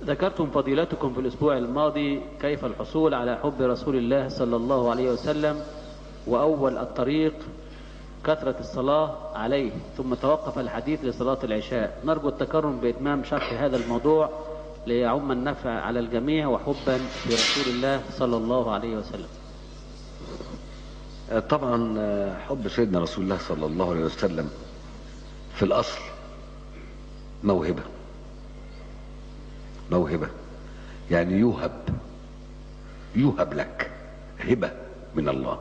ذكرتم فضيلتكم في الأسبوع الماضي كيف الحصول على حب رسول الله صلى الله عليه وسلم وأول الطريق كثرة الصلاة عليه ثم توقف الحديث لصلاة العشاء نرجو التكرم بإتمام شرح هذا الموضوع ليعم النفع على الجميع وحبا في رسول الله صلى الله عليه وسلم طبعا حب سيدنا رسول الله صلى الله عليه وسلم في الأصل موهبة موهبة يعني يوهب يوهب لك هبة من الله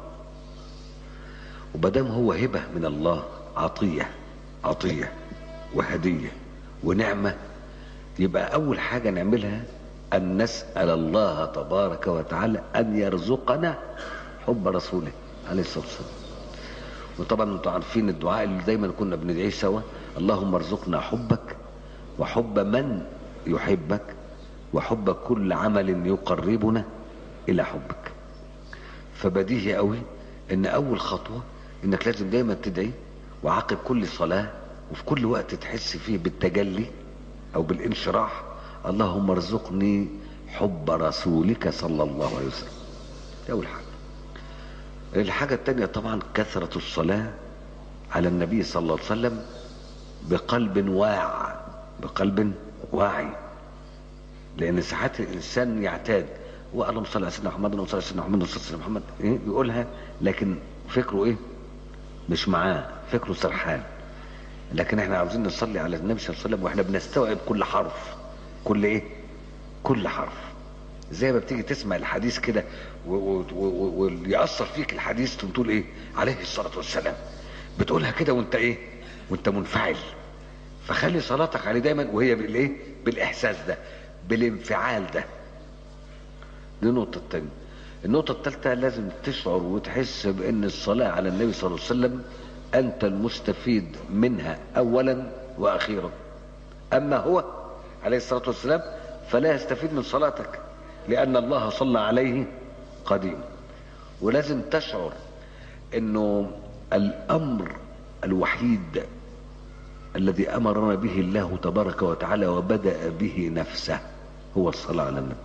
وبدام هو هبة من الله عطية عطية وهدية ونعمة يبقى أول حاجة نعملها أن نسأل الله تبارك وتعالى أن يرزقنا حب رسوله عليه الصلاة والسلام وطبعا انتوا عارفين الدعاء اللي دايما كنا بندعيه سوا اللهم ارزقنا حبك وحب من يحبك وحب كل عمل يقربنا الى حبك فبديهي قوي ان اول خطوه انك لازم دايما تدعي وعقب كل صلاه وفي كل وقت تحس فيه بالتجلي او بالانشراح اللهم ارزقني حب رسولك صلى الله عليه وسلم دي اول حاجه الحاجة التانية طبعا كثرة الصلاة على النبي صلى الله عليه وسلم بقلب واع بقلب واعي لأن ساعات الإنسان يعتاد اللهم صل على سيدنا محمد اللهم صل على سيدنا محمد اللهم صل على سيدنا محمد إيه يقولها لكن فكره إيه مش معاه فكره سرحان لكن احنا عاوزين نصلي على النبي صلى الله عليه وسلم واحنا بنستوعب كل حرف كل ايه كل حرف زي ما بتيجي تسمع الحديث كده ويأثر فيك الحديث تقول ايه عليه الصلاة والسلام بتقولها كده وانت ايه وانت منفعل فخلي صلاتك عليه دايما وهي بالايه بالاحساس ده بالانفعال ده دي النقطة التانية النقطة الثالثة لازم تشعر وتحس بان الصلاة على النبي صلى الله عليه وسلم انت المستفيد منها اولا واخيرا اما هو عليه الصلاة والسلام فلا يستفيد من صلاتك لأن الله صلى عليه قديم ولازم تشعر انه الامر الوحيد الذي امرنا به الله تبارك وتعالى وبدأ به نفسه هو الصلاة على النبي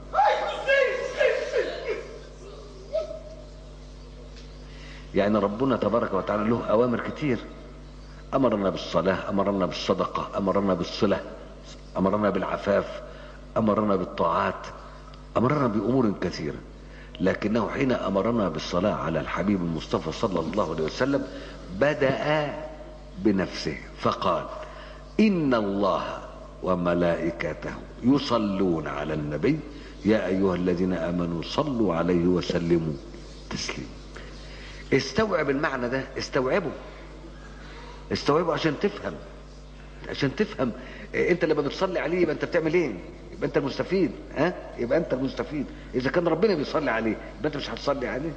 يعني ربنا تبارك وتعالى له اوامر كتير امرنا بالصلاة امرنا بالصدقة امرنا بالصلة امرنا بالعفاف امرنا بالطاعات امرنا بامور كثيره لكنه حين امرنا بالصلاه على الحبيب المصطفى صلى الله عليه وسلم بدا بنفسه فقال ان الله وملائكته يصلون على النبي يا ايها الذين امنوا صلوا عليه وسلموا تسليما استوعب المعنى ده استوعبه استوعبه عشان تفهم عشان تفهم انت لما بتصلي عليه يبقى انت بتعمل ايه يبقى انت المستفيد ها يبقى انت المستفيد اذا كان ربنا بيصلي عليه يبقى انت مش هتصلي عليه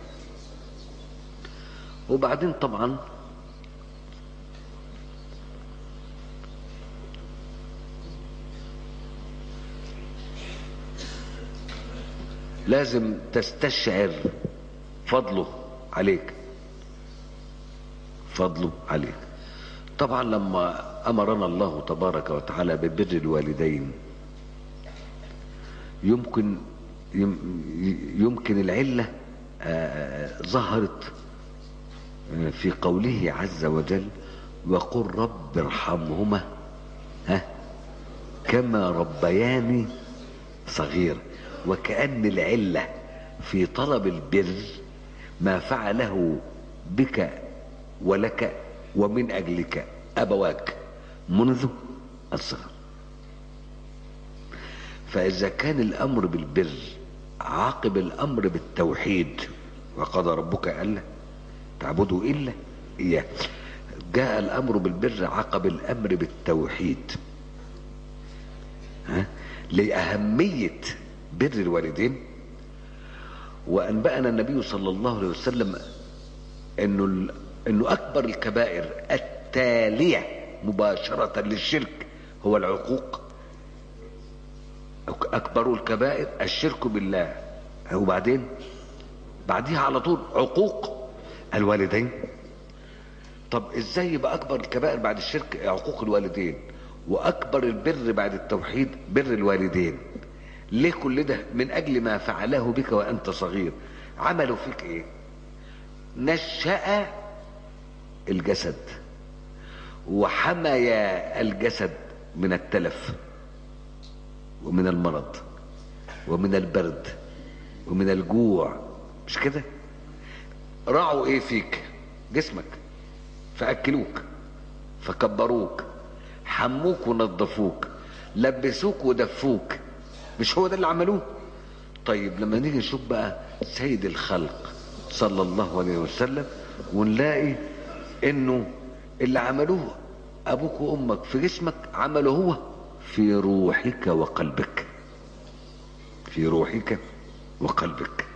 وبعدين طبعا لازم تستشعر فضله عليك فضله عليك طبعا لما امرنا الله تبارك وتعالى ببر الوالدين يمكن يمكن العله ظهرت في قوله عز وجل وقل رب ارحمهما ها كما ربياني صغير وكأن العلة في طلب البر ما فعله بك ولك ومن أجلك أبواك منذ الصغر فإذا كان الأمر بالبر عاقب الأمر بالتوحيد وقضى ربك ألا تعبدوا إلا إياه جاء الأمر بالبر عقب الأمر بالتوحيد ها؟ لأهمية بر الوالدين وأنبأنا النبي صلى الله عليه وسلم أنه أنه أكبر الكبائر التالية مباشرة للشرك هو العقوق أكبر الكبائر الشرك بالله وبعدين بعديها على طول عقوق الوالدين طب ازاي يبقى اكبر الكبائر بعد الشرك عقوق الوالدين واكبر البر بعد التوحيد بر الوالدين ليه كل ده من اجل ما فعله بك وانت صغير عملوا فيك ايه نشأ الجسد وحمي الجسد من التلف ومن المرض ومن البرد ومن الجوع مش كده رعوا ايه فيك جسمك فاكلوك فكبروك حموك ونظفوك لبسوك ودفوك مش هو ده اللي عملوه طيب لما نيجي نشوف بقى سيد الخلق صلى الله عليه وسلم ونلاقي انه اللي عملوه ابوك وامك في جسمك عمله هو في روحك وقلبك في روحك وقلبك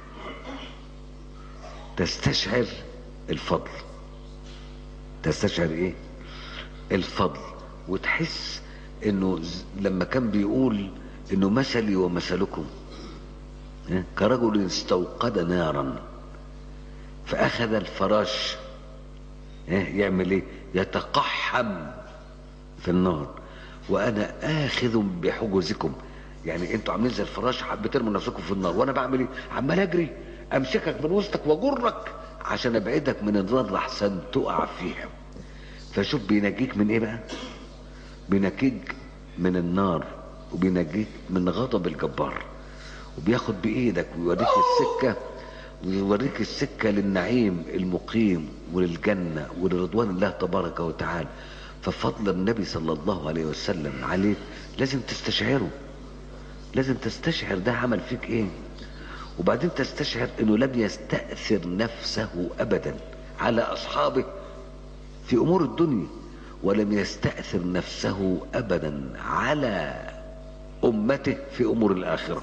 تستشعر الفضل تستشعر ايه الفضل وتحس انه لما كان بيقول انه مثلي ومثلكم كرجل استوقد نارا فاخذ الفراش يعمل ايه يتقحم في النار وانا اخذ بحجزكم يعني انتوا عاملين زي الفراش بترموا نفسكم في النار وانا بعمل ايه عمال اجري امسكك من وسطك واجرك عشان ابعدك من النار لحسن تقع فيها فشوف بينجيك من ايه بقى بينجيك من النار وبينجيك من غضب الجبار وبياخد بايدك ويوريك السكه ويوريك السكه للنعيم المقيم وللجنه ولرضوان الله تبارك وتعالى ففضل النبي صلى الله عليه وسلم عليك لازم تستشعره لازم تستشعر ده عمل فيك ايه وبعدين تستشعر انه لم يستأثر نفسه ابدا على اصحابه في امور الدنيا ولم يستأثر نفسه ابدا على امته في امور الاخره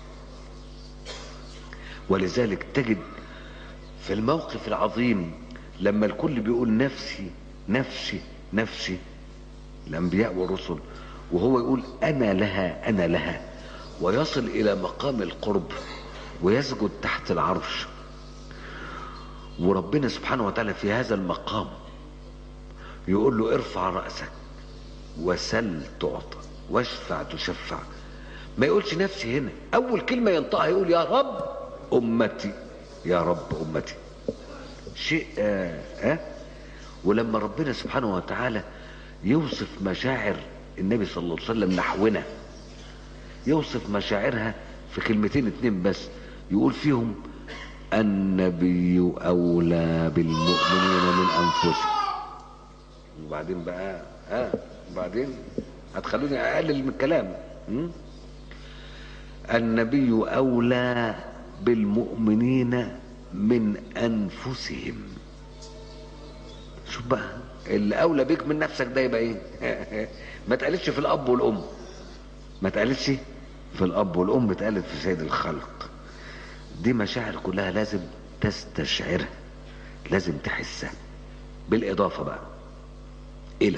ولذلك تجد في الموقف العظيم لما الكل بيقول نفسي نفسي نفسي الانبياء والرسل وهو يقول انا لها انا لها ويصل الى مقام القرب ويسجد تحت العرش وربنا سبحانه وتعالى في هذا المقام يقول له ارفع رأسك وسل تعطى واشفع تشفع ما يقولش نفسي هنا اول كلمة ينطقها يقول يا رب امتي يا رب امتي شيء آه آه ولما ربنا سبحانه وتعالى يوصف مشاعر النبي صلى الله عليه وسلم نحونا يوصف مشاعرها في كلمتين اتنين بس يقول فيهم النبي اولى بالمؤمنين من انفسهم وبعدين بقى ها آه وبعدين هتخلوني اقلل من الكلام م? النبي اولى بالمؤمنين من انفسهم شوف بقى اللي اولى بيك من نفسك ده يبقى ايه ما تقالتش في الاب والام ما تقالتش في الاب والام اتقالت في سيد الخلق دي مشاعر كلها لازم تستشعرها لازم تحسها بالاضافه بقى الى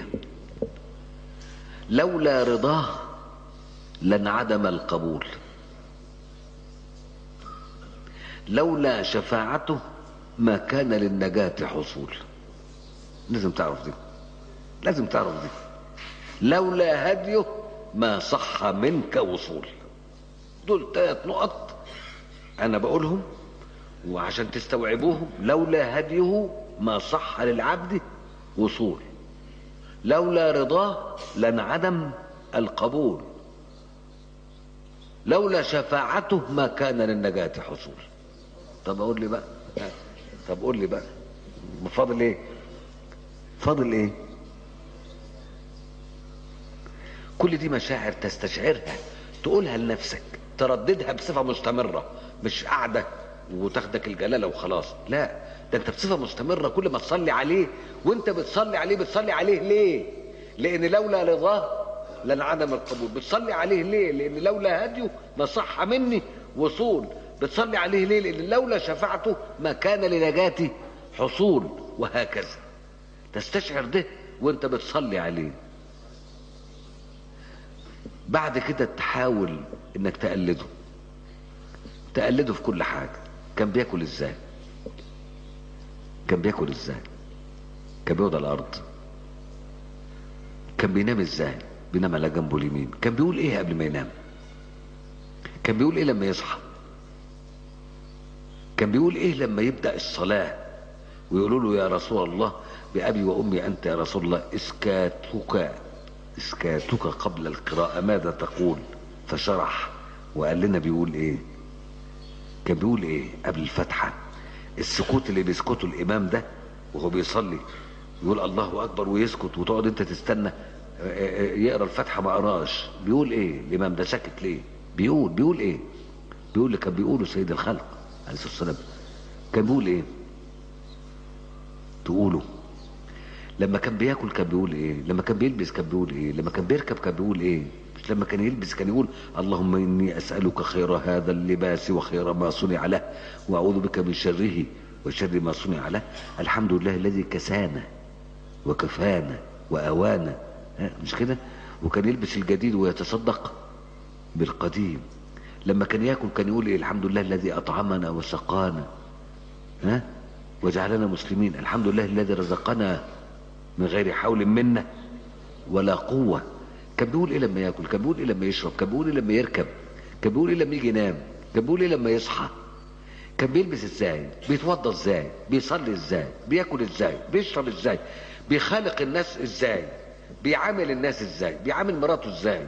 لولا رضاه لانعدم القبول لولا شفاعته ما كان للنجاة حصول لازم تعرف دي لازم تعرف دي لولا هديه ما صح منك وصول دول ثلاث نقط انا بقولهم وعشان تستوعبوهم لولا هديه ما صح للعبد وصول لولا رضاه لانعدم القبول لولا شفاعته ما كان للنجاة حصول طب اقول لي بقى طب قول لي بقى فاضل ايه فاضل ايه كل دي مشاعر تستشعرها تقولها لنفسك ترددها بصفة مستمرة مش قاعدة وتاخدك الجلالة وخلاص لا ده انت بصفة مستمرة كل ما تصلي عليه وانت بتصلي عليه بتصلي عليه ليه لان لولا رضاه لانعدم القبول بتصلي عليه ليه لان لولا هديه ما صح مني وصول بتصلي عليه ليه لان لولا شفاعته ما كان لنجاتي حصول وهكذا تستشعر ده وانت بتصلي عليه بعد كده تحاول انك تقلده تقلده في كل حاجة كان بياكل ازاي كان بياكل ازاي كان بيقعد على الارض كان بينام ازاي بينام على جنبه اليمين كان بيقول ايه قبل ما ينام كان بيقول ايه لما يصحى كان بيقول ايه لما يبدا الصلاه ويقولوا له يا رسول الله بابي وامي انت يا رسول الله اسكاتك اسكاتك قبل القراءه ماذا تقول فشرح وقال لنا بيقول ايه كان بيقول ايه قبل الفاتحه السكوت اللي بيسكته الامام ده وهو بيصلي يقول الله اكبر ويسكت وتقعد انت تستنى يقرا الفاتحه ما قراش بيقول ايه الامام ده ساكت ليه بيقول بيقول ايه بيقول اللي كان بيقوله سيد الخلق عليه الصلاه والسلام كان بيقول ايه تقوله لما كان بياكل كان بيقول ايه لما كان بيلبس كان بيقول ايه لما كان بيركب كان بيقول ايه مش لما كان يلبس كان يقول اللهم اني اسالك خير هذا اللباس وخير ما صنع له واعوذ بك من شره وشر ما صنع له الحمد لله الذي كسانا وكفانا واوانا مش كده وكان يلبس الجديد ويتصدق بالقديم لما كان ياكل كان يقول ايه الحمد لله الذي اطعمنا وسقانا ها وجعلنا مسلمين الحمد لله الذي رزقنا من غير حول منا ولا قوة كان بيقول ايه لما ياكل كان بيقول ايه لما يشرب كان بيقول ايه لما يركب كان بيقول ايه لما يجي ينام كان بيقول ايه لما يصحى كان بيلبس ازاي بيتوضى ازاي بيصلي ازاي بياكل ازاي بيشرب ازاي بيخالق الناس ازاي بيعامل الناس ازاي بيعامل مراته ازاي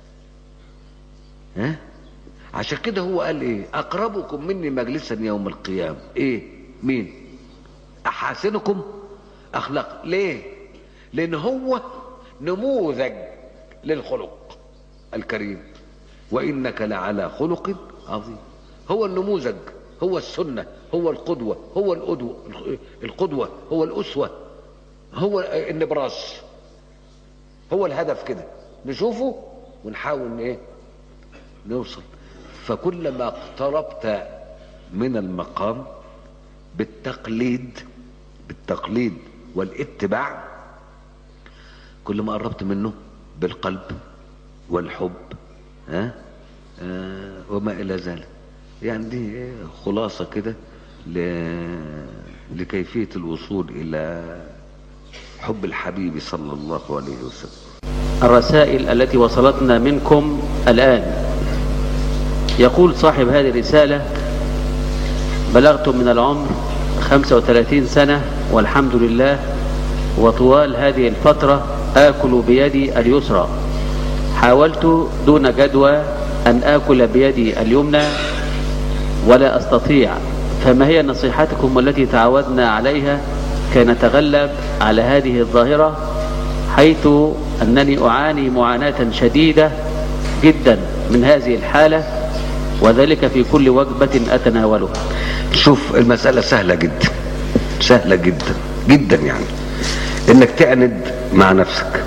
ها عشان كده هو قال ايه اقربكم مني مجلسا يوم القيامة ايه مين احاسنكم اخلاق ليه لان هو نموذج للخلق الكريم وانك لعلى خلق عظيم هو النموذج هو السنة هو القدوة هو القدوة القدوة هو الأسوة هو النبراس هو الهدف كده نشوفه ونحاول ايه نوصل فكلما اقتربت من المقام بالتقليد بالتقليد والاتباع كل ما قربت منه بالقلب والحب ها آه وما الى ذلك يعني دي خلاصة كده ل... لكيفية الوصول إلى حب الحبيب صلى الله عليه وسلم الرسائل التي وصلتنا منكم الآن يقول صاحب هذه الرسالة بلغت من العمر 35 سنة والحمد لله وطوال هذه الفترة آكل بيدي اليسرى حاولت دون جدوى أن آكل بيدي اليمنى ولا أستطيع فما هي نصيحتكم التي تعودنا عليها كي نتغلب على هذه الظاهرة حيث أنني أعاني معاناة شديدة جدا من هذه الحالة وذلك في كل وجبة أتناولها شوف المسألة سهلة جدا سهلة جدا جدا يعني انك تعند مع نفسك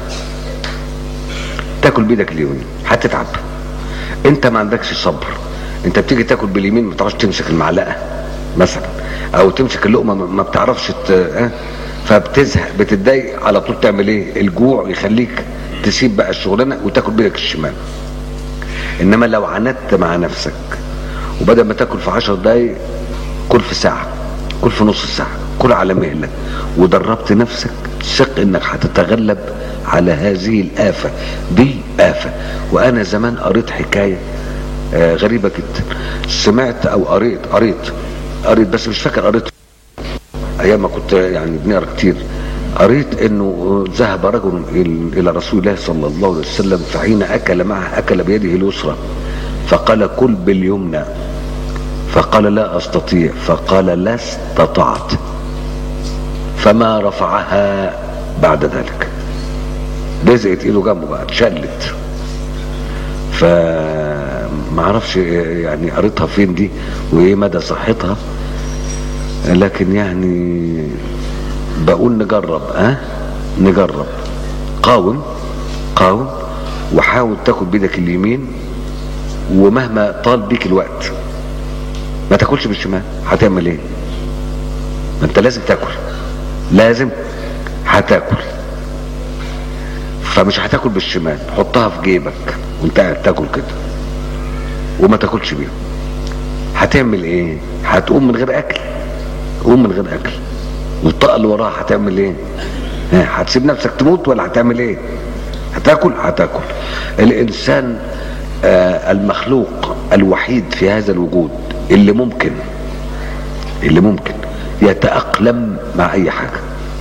تاكل بيدك اليمين هتتعب انت ما عندكش صبر انت بتيجي تاكل باليمين ما بتعرفش تمسك المعلقه مثلا او تمسك اللقمه ما بتعرفش ت... اه؟ فبتزهق بتتضايق على طول تعمل ايه الجوع يخليك تسيب بقى الشغلانه وتاكل بيدك الشمال انما لو عاندت مع نفسك وبدل ما تاكل في عشر دقايق كل في ساعه كل في نص ساعه كل على مهلك ودربت نفسك ثق انك هتتغلب على هذه الآفة دي آفة وأنا زمان قريت حكاية آه غريبة جدا سمعت أو قريت قريت قريت بس مش فاكر قريت أيام ما كنت يعني بنقرا كتير قريت انه ذهب رجل الى رسول الله صلى الله عليه وسلم فحين اكل معه اكل بيده اليسرى فقال كل باليمنى فقال لا استطيع فقال لا استطعت فما رفعها بعد ذلك لزقت ايده جنبه بقى اتشلت فما اعرفش يعني قريتها فين دي وايه مدى صحتها لكن يعني بقول نجرب ها أه؟ نجرب قاوم قاوم وحاول تاكل بيدك اليمين ومهما طال بيك الوقت ما تاكلش بالشمال هتعمل ايه ما انت لازم تاكل لازم هتاكل فمش هتاكل بالشمال حطها في جيبك وانت قاعد تاكل كده وما تاكلش بيها هتعمل ايه هتقوم من غير اكل قوم من غير اكل والطاقه اللي وراها هتعمل ايه هتسيب نفسك تموت ولا هتعمل ايه هتاكل هتاكل الانسان آه المخلوق الوحيد في هذا الوجود اللي ممكن اللي ممكن يتأقلم مع أي حاجة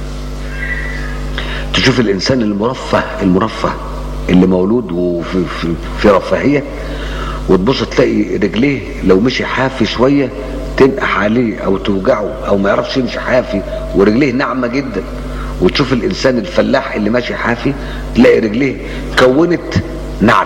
تشوف الإنسان المرفه المرفه اللي مولود وفي في, في رفاهية وتبص تلاقي رجليه لو مشي حافي شوية تنقح عليه أو توجعه أو ما يعرفش يمشي حافي ورجليه ناعمة جدا وتشوف الإنسان الفلاح اللي ماشي حافي تلاقي رجليه كونت نعل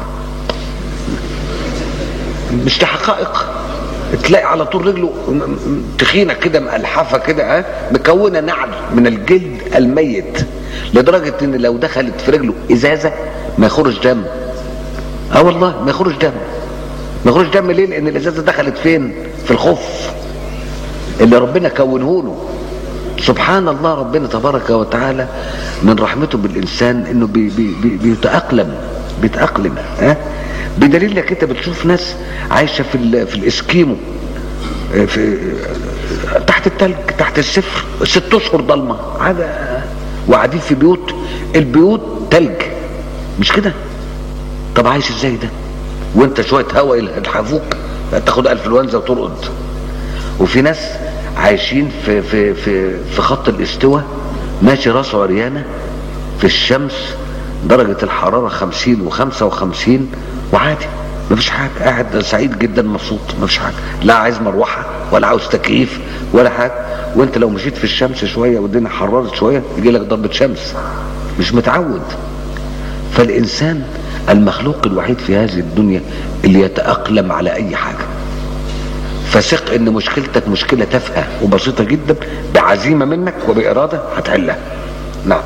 مش دي حقائق تلاقي على طول رجله تخينه كده مقلحفه كده ها مكونه نعل من الجلد الميت لدرجه ان لو دخلت في رجله ازازه ما يخرج دم اه والله ما يخرج دم ما يخرج دم ليه لان الازازه دخلت فين في الخف اللي ربنا كونه له سبحان الله ربنا تبارك وتعالى من رحمته بالانسان انه بي بي بي بيتاقلم بيتاقلم ها بدليل انك انت بتشوف ناس عايشه في ال- في الاسكيمو في تحت التلج تحت الصفر ست اشهر ضلمه حاجه وقاعدين في بيوت البيوت تلج مش كده طب عايش ازاي ده وانت شويه هواء يلحفوك تاخد انفلونزا وترقد وفي ناس عايشين في في في في خط الاستواء ماشي راسه عريانه في الشمس درجة الحرارة خمسين وخمسة وخمسين وعادي مفيش حاجة قاعد سعيد جدا مبسوط مفيش حاجة لا عايز مروحة ولا عاوز تكييف ولا حاجة وانت لو مشيت في الشمس شوية والدنيا حررت شوية يجي لك ضربة شمس مش متعود فالإنسان المخلوق الوحيد في هذه الدنيا اللي يتأقلم على أي حاجة فثق ان مشكلتك مشكلة تافهة وبسيطة جدا بعزيمة منك وبإرادة هتحلها نعم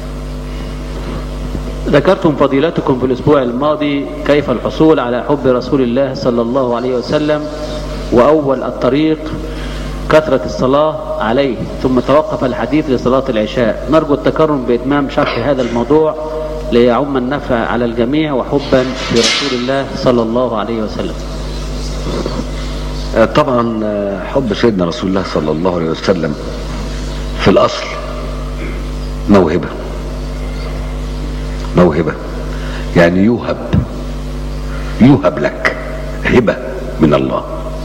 ذكرتم فضيلتكم في الأسبوع الماضي كيف الحصول على حب رسول الله صلى الله عليه وسلم وأول الطريق كثرة الصلاة عليه ثم توقف الحديث لصلاة العشاء نرجو التكرم بإتمام شرح هذا الموضوع ليعم النفع على الجميع وحبا برسول الله صلى الله عليه وسلم آه، طبعا آه، حب سيدنا رسول الله صلى الله عليه وسلم في الأصل موهبة موهبة يعني يوهب يوهب لك هبة من الله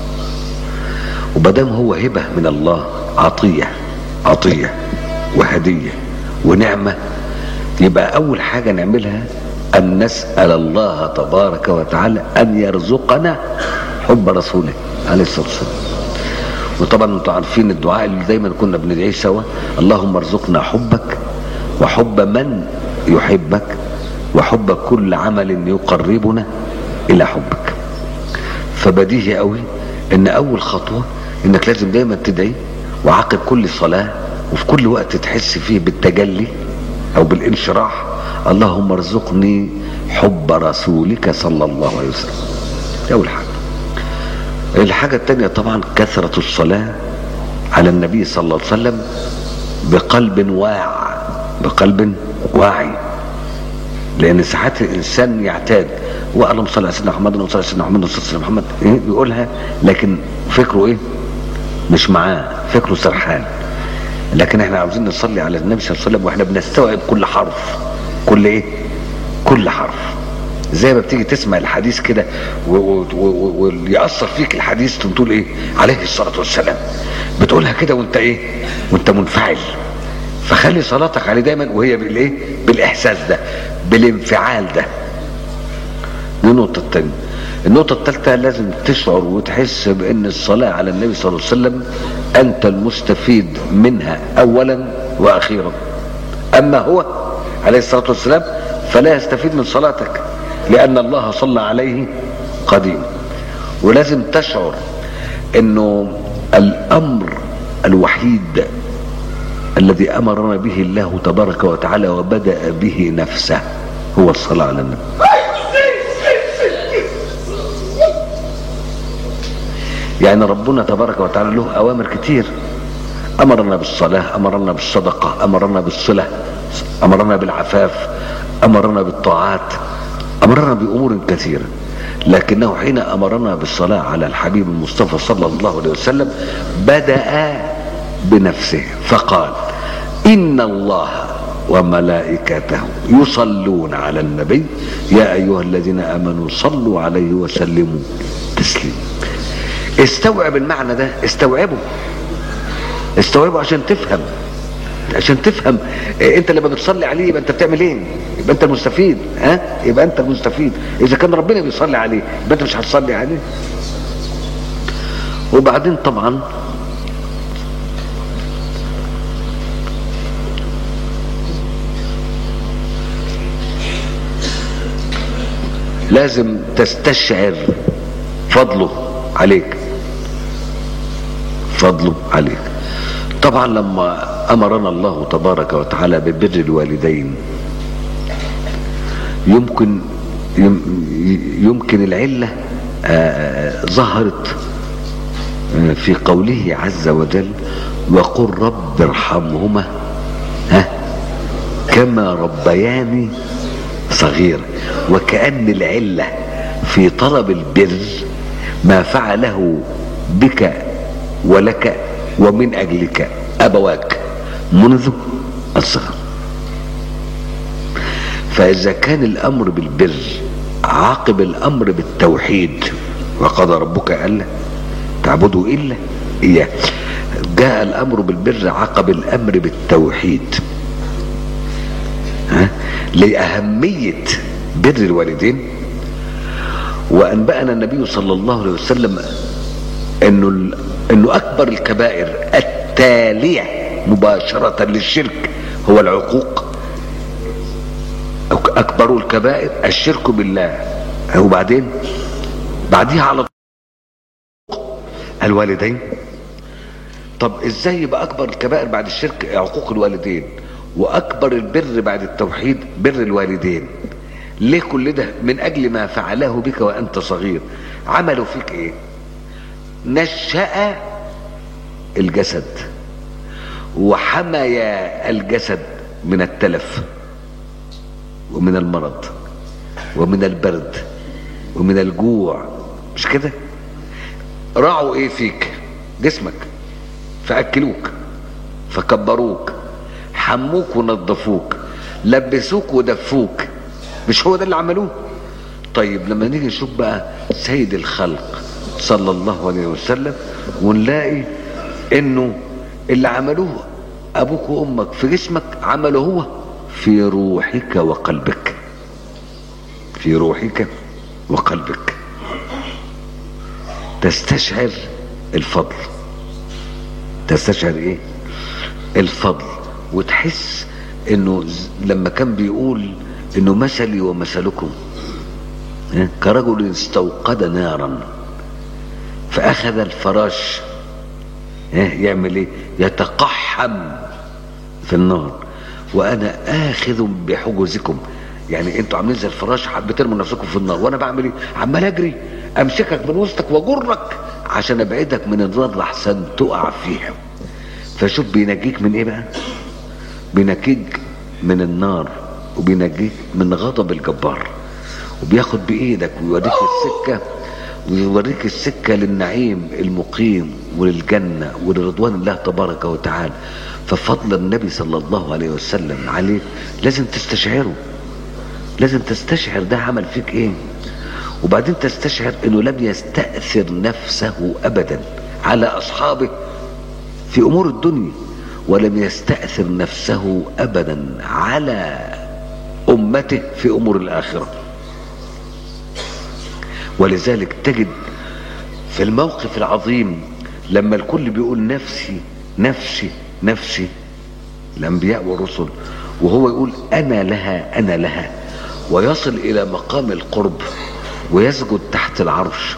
ومادام هو هبة من الله عطية عطية وهدية ونعمة يبقى أول حاجة نعملها أن نسأل الله تبارك وتعالى أن يرزقنا حب رسوله عليه الصلاة والسلام وطبعا انتوا عارفين الدعاء اللي دايما كنا بندعيه سوا اللهم ارزقنا حبك وحب من يحبك وحب كل عمل يقربنا الى حبك فبديهي قوي ان اول خطوه انك لازم دايما تدعي وعقب كل صلاه وفي كل وقت تحس فيه بالتجلي او بالانشراح اللهم ارزقني حب رسولك صلى الله عليه وسلم دي اول حاجه الحاجة التانية طبعا كثرة الصلاة على النبي صلى الله عليه وسلم بقلب واع بقلب واعي لأن ساعات الإنسان يعتاد اللهم صل على سيدنا محمد اللهم صل على سيدنا محمد وصلى على محمد إيه يقولها لكن فكره إيه؟ مش معاه فكره سرحان لكن احنا عاوزين نصلي على النبي صلى الله عليه وسلم واحنا بنستوعب كل حرف كل ايه؟ كل حرف زي ما بتيجي تسمع الحديث كده و- و- و- ويأثر فيك الحديث تقوم تقول ايه عليه الصلاة والسلام بتقولها كده وانت ايه وانت منفعل فخلي صلاتك عليه دايما وهي بالايه بالاحساس ده بالانفعال ده دي النقطة التانية النقطة الثالثة لازم تشعر وتحس بأن الصلاة على النبي صلى الله عليه وسلم أنت المستفيد منها أولا وأخيرا أما هو عليه الصلاة والسلام فلا يستفيد من صلاتك لأن الله صلى عليه قديم ولازم تشعر أنه الأمر الوحيد الذي أمرنا به الله تبارك وتعالى وبدأ به نفسه هو الصلاة على النبي يعني ربنا تبارك وتعالى له أوامر كتير أمرنا بالصلاة أمرنا بالصدقة أمرنا بالصلة أمرنا بالعفاف أمرنا بالطاعات أمرنا بأمور كثيرة لكنه حين أمرنا بالصلاة على الحبيب المصطفى صلى الله عليه وسلم بدأ بنفسه فقال إن الله وملائكته يصلون على النبي يا أيها الذين آمنوا صلوا عليه وسلموا تسليما استوعب المعنى ده استوعبه استوعبه عشان تفهم عشان تفهم إيه انت لما بتصلي عليه يبقى انت بتعمل ايه يبقى انت المستفيد ها يبقى انت المستفيد اذا كان ربنا بيصلي عليه يبقى انت مش هتصلي عليه وبعدين طبعا لازم تستشعر فضله عليك فضله عليك طبعا لما امرنا الله تبارك وتعالى ببر الوالدين يمكن يمكن العله آه، ظهرت آه، في قوله عز وجل وقل رب ارحمهما ها كما ربياني صغيرا وكأن العلة في طلب البر ما فعله بك ولك ومن أجلك أبواك منذ الصغر فإذا كان الأمر بالبر عاقب الأمر بالتوحيد وقضى ربك ألا تعبدوا إلا إياه جاء الأمر بالبر عقب الأمر بالتوحيد ها؟ لأهمية بر الوالدين وأنبأنا النبي صلى الله عليه وسلم إنه إنه أكبر الكبائر التالية مباشرة للشرك هو العقوق أكبر الكبائر الشرك بالله وبعدين بعديها على طول الوالدين طب ازاي يبقى اكبر الكبائر بعد الشرك عقوق الوالدين واكبر البر بعد التوحيد بر الوالدين ليه كل ده من اجل ما فعله بك وانت صغير عملوا فيك ايه نشأ الجسد وحمي الجسد من التلف ومن المرض ومن البرد ومن الجوع مش كده راعوا ايه فيك جسمك فاكلوك فكبروك حموك ونظفوك لبسوك ودفوك مش هو ده اللي عملوه طيب لما نيجي نشوف بقى سيد الخلق صلى الله عليه وسلم ونلاقي انه اللي عملوه ابوك وامك في جسمك عمله هو في روحك وقلبك في روحك وقلبك تستشعر الفضل تستشعر ايه الفضل وتحس انه لما كان بيقول انه مثلي ومثلكم كرجل استوقد نارا فاخذ الفراش يعمل ايه يتقحم في النار وانا اخذ بحجزكم يعني انتوا عاملين زي الفراش بترموا نفسكم في النار وانا بعمل ايه عمال اجري امسكك من وسطك واجرك عشان ابعدك من النار لحسن تقع فيها فشوف بينجيك من ايه بقى بينجيك من النار وبينجيك من غضب الجبار وبياخد بايدك ويوريك السكه ويوريك السكه للنعيم المقيم وللجنه ولرضوان الله تبارك وتعالى ففضل النبي صلى الله عليه وسلم عليك لازم تستشعره لازم تستشعر ده عمل فيك ايه وبعدين تستشعر انه لم يستأثر نفسه ابدا على اصحابه في امور الدنيا ولم يستأثر نفسه ابدا على امته في امور الاخره ولذلك تجد في الموقف العظيم لما الكل بيقول نفسي نفسي نفسي الانبياء والرسل وهو يقول انا لها انا لها ويصل الى مقام القرب ويسجد تحت العرش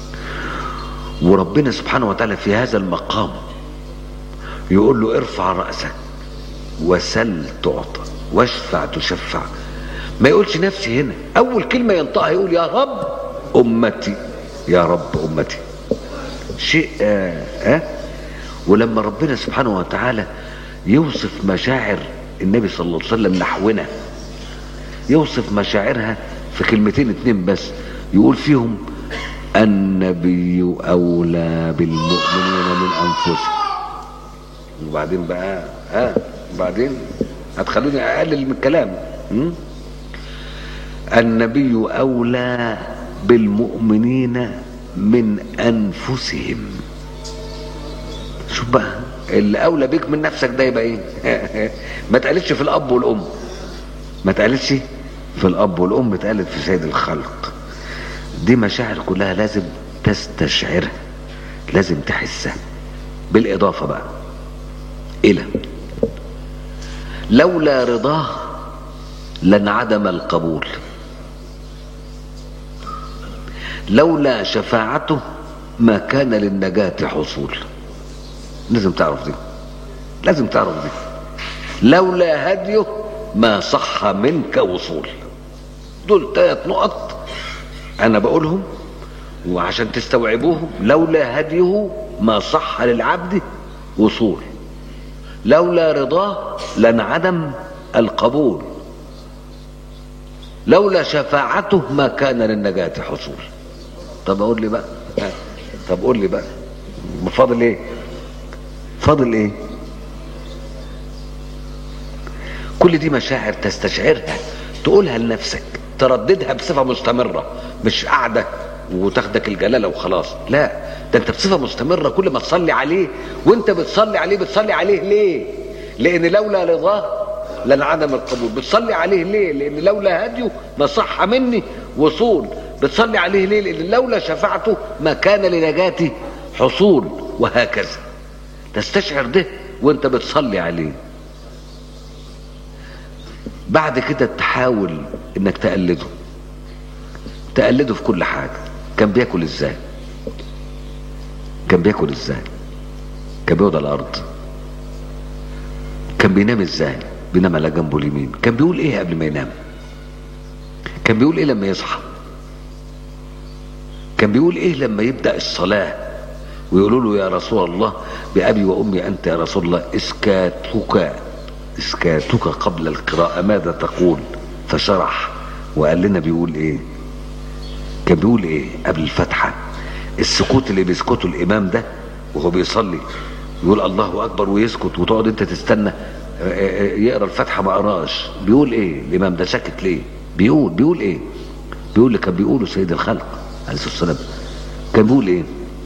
وربنا سبحانه وتعالى في هذا المقام يقول له ارفع رأسك وسل تعطى واشفع تشفع ما يقولش نفسي هنا اول كلمة ينطقها يقول يا رب امتي يا رب امتي شيء آه آه ولما ربنا سبحانه وتعالى يوصف مشاعر النبي صلى الله عليه وسلم نحونا يوصف مشاعرها في كلمتين اتنين بس يقول فيهم النبي اولى بالمؤمنين من انفسهم وبعدين بقى ها وبعدين هتخلوني اقلل من الكلام م? النبي اولى بالمؤمنين من انفسهم شوف بقى اللي اولى بيك من نفسك ده يبقى ايه ما تقالتش في الاب والام ما تقالتش في الاب والام اتقالت في سيد الخلق دي مشاعر كلها لازم تستشعرها لازم تحسها بالاضافه بقى الى لولا رضاه لانعدم القبول لولا شفاعته ما كان للنجاة حصول لازم تعرف دي لازم تعرف دي لولا هديه ما صح منك وصول دول ثلاث نقط انا بقولهم وعشان تستوعبوهم لولا هديه ما صح للعبد وصول لولا رضاه لانعدم القبول لولا شفاعته ما كان للنجاة حصول طب اقول لي بقى طب قول لي بقى فاضل ايه فاضل ايه كل دي مشاعر تستشعرها تقولها لنفسك ترددها بصفة مستمرة مش قاعدة وتاخدك الجلالة وخلاص لا ده انت بصفة مستمرة كل ما تصلي عليه وانت بتصلي عليه بتصلي عليه ليه لان لولا رضاه لانعدم القبول بتصلي عليه ليه لان لولا هديه ما صح مني وصول بتصلي عليه ليه لان لولا شفاعته ما كان لنجاتي حصول وهكذا تستشعر ده وانت بتصلي عليه بعد كده تحاول انك تقلده تقلده في كل حاجة كان بياكل ازاي كان بياكل ازاي كان بيقعد على الارض كان بينام ازاي بينام على جنبه اليمين كان بيقول ايه قبل ما ينام كان بيقول ايه لما يصحى كان بيقول ايه لما يبدا الصلاه ويقولوا له يا رسول الله بابي وامي انت يا رسول الله اسكاتك اسكاتك قبل القراءه ماذا تقول فشرح وقال لنا بيقول ايه كان بيقول ايه قبل الفاتحه السكوت اللي بيسكته الامام ده وهو بيصلي يقول الله اكبر ويسكت وتقعد انت تستنى يقرا الفاتحه ما قراش بيقول ايه الامام ده ساكت ليه بيقول بيقول ايه بيقول اللي كان بيقوله سيد الخلق عليه الصلاه والسلام كان بيقول ايه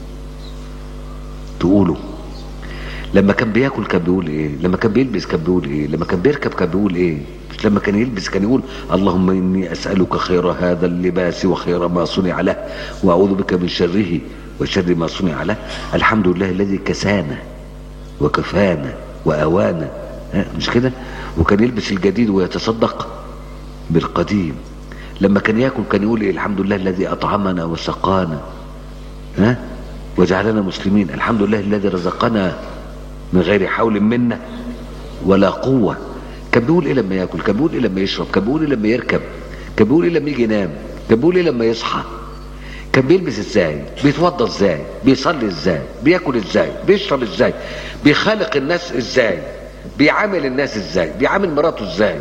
تقوله لما كان بياكل كان بيقول ايه لما كان بيلبس كان بيقول ايه لما كان بيركب كان بيقول ايه مش لما كان يلبس كان يقول اللهم اني اسالك خير هذا اللباس وخير ما صنع له واعوذ بك من شره وشر ما صنع له الحمد لله الذي كسانا وكفانا واوانا مش كده وكان يلبس الجديد ويتصدق بالقديم لما كان ياكل كان يقول إيه الحمد لله الذي اطعمنا وسقانا ها وجعلنا مسلمين الحمد لله الذي رزقنا من غير حول منا ولا قوة كان بيقول ايه لما ياكل كان بيقول ايه لما يشرب كان بيقول ايه لما يركب كان بيقول ايه لما يجي ينام كان بيقول ايه لما يصحى كان بيلبس ازاي بيتوضى ازاي بيصلي ازاي بياكل ازاي بيشرب ازاي بيخالق الناس ازاي بيعامل الناس ازاي بيعامل مراته ازاي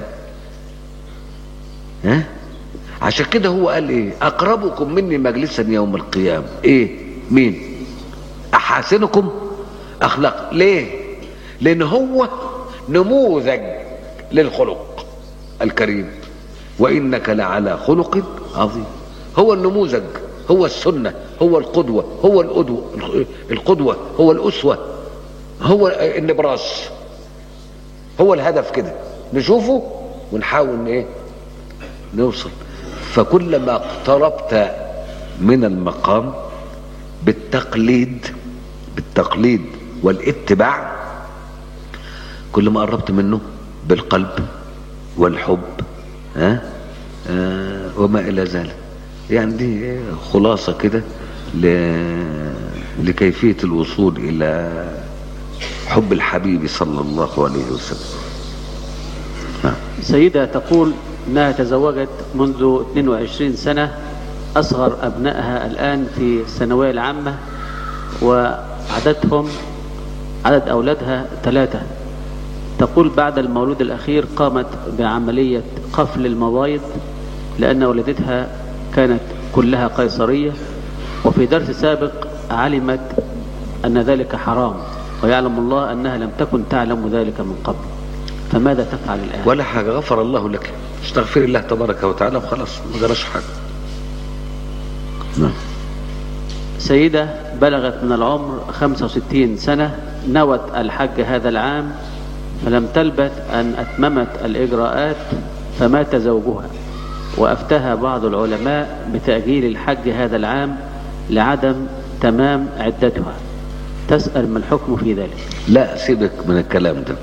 ها عشان كده هو قال ايه اقربكم مني مجلسا يوم القيامة ايه مين احاسنكم اخلاق ليه لان هو نموذج للخلق الكريم وانك لعلى خلق عظيم هو النموذج هو السنة هو القدوة هو القدوة القدوة هو الأسوة هو النبراس هو الهدف كده نشوفه ونحاول ايه نوصل فكلما اقتربت من المقام بالتقليد بالتقليد والاتباع كل ما قربت منه بالقلب والحب ها آه وما الى ذلك يعني دي خلاصة كده ل... لكيفية الوصول إلى حب الحبيب صلى الله عليه وسلم نعم. سيدة تقول أنها تزوجت منذ 22 سنة أصغر أبنائها الآن في الثانوية العامة وعددهم عدد أولادها ثلاثة تقول بعد المولود الأخير قامت بعملية قفل المبايض لأن ولدتها كانت كلها قيصرية وفي درس سابق علمت أن ذلك حرام ويعلم الله أنها لم تكن تعلم ذلك من قبل فماذا تفعل الآن ولا حاجة غفر الله لك استغفر الله تبارك وتعالى وخلاص ما جراش حاجة نعم سيدة بلغت من العمر 65 سنة نوت الحج هذا العام فلم تلبث أن أتممت الإجراءات فمات زوجها وأفتها بعض العلماء بتأجيل الحج هذا العام لعدم تمام عدتها تسأل ما الحكم في ذلك لا سيبك من الكلام ده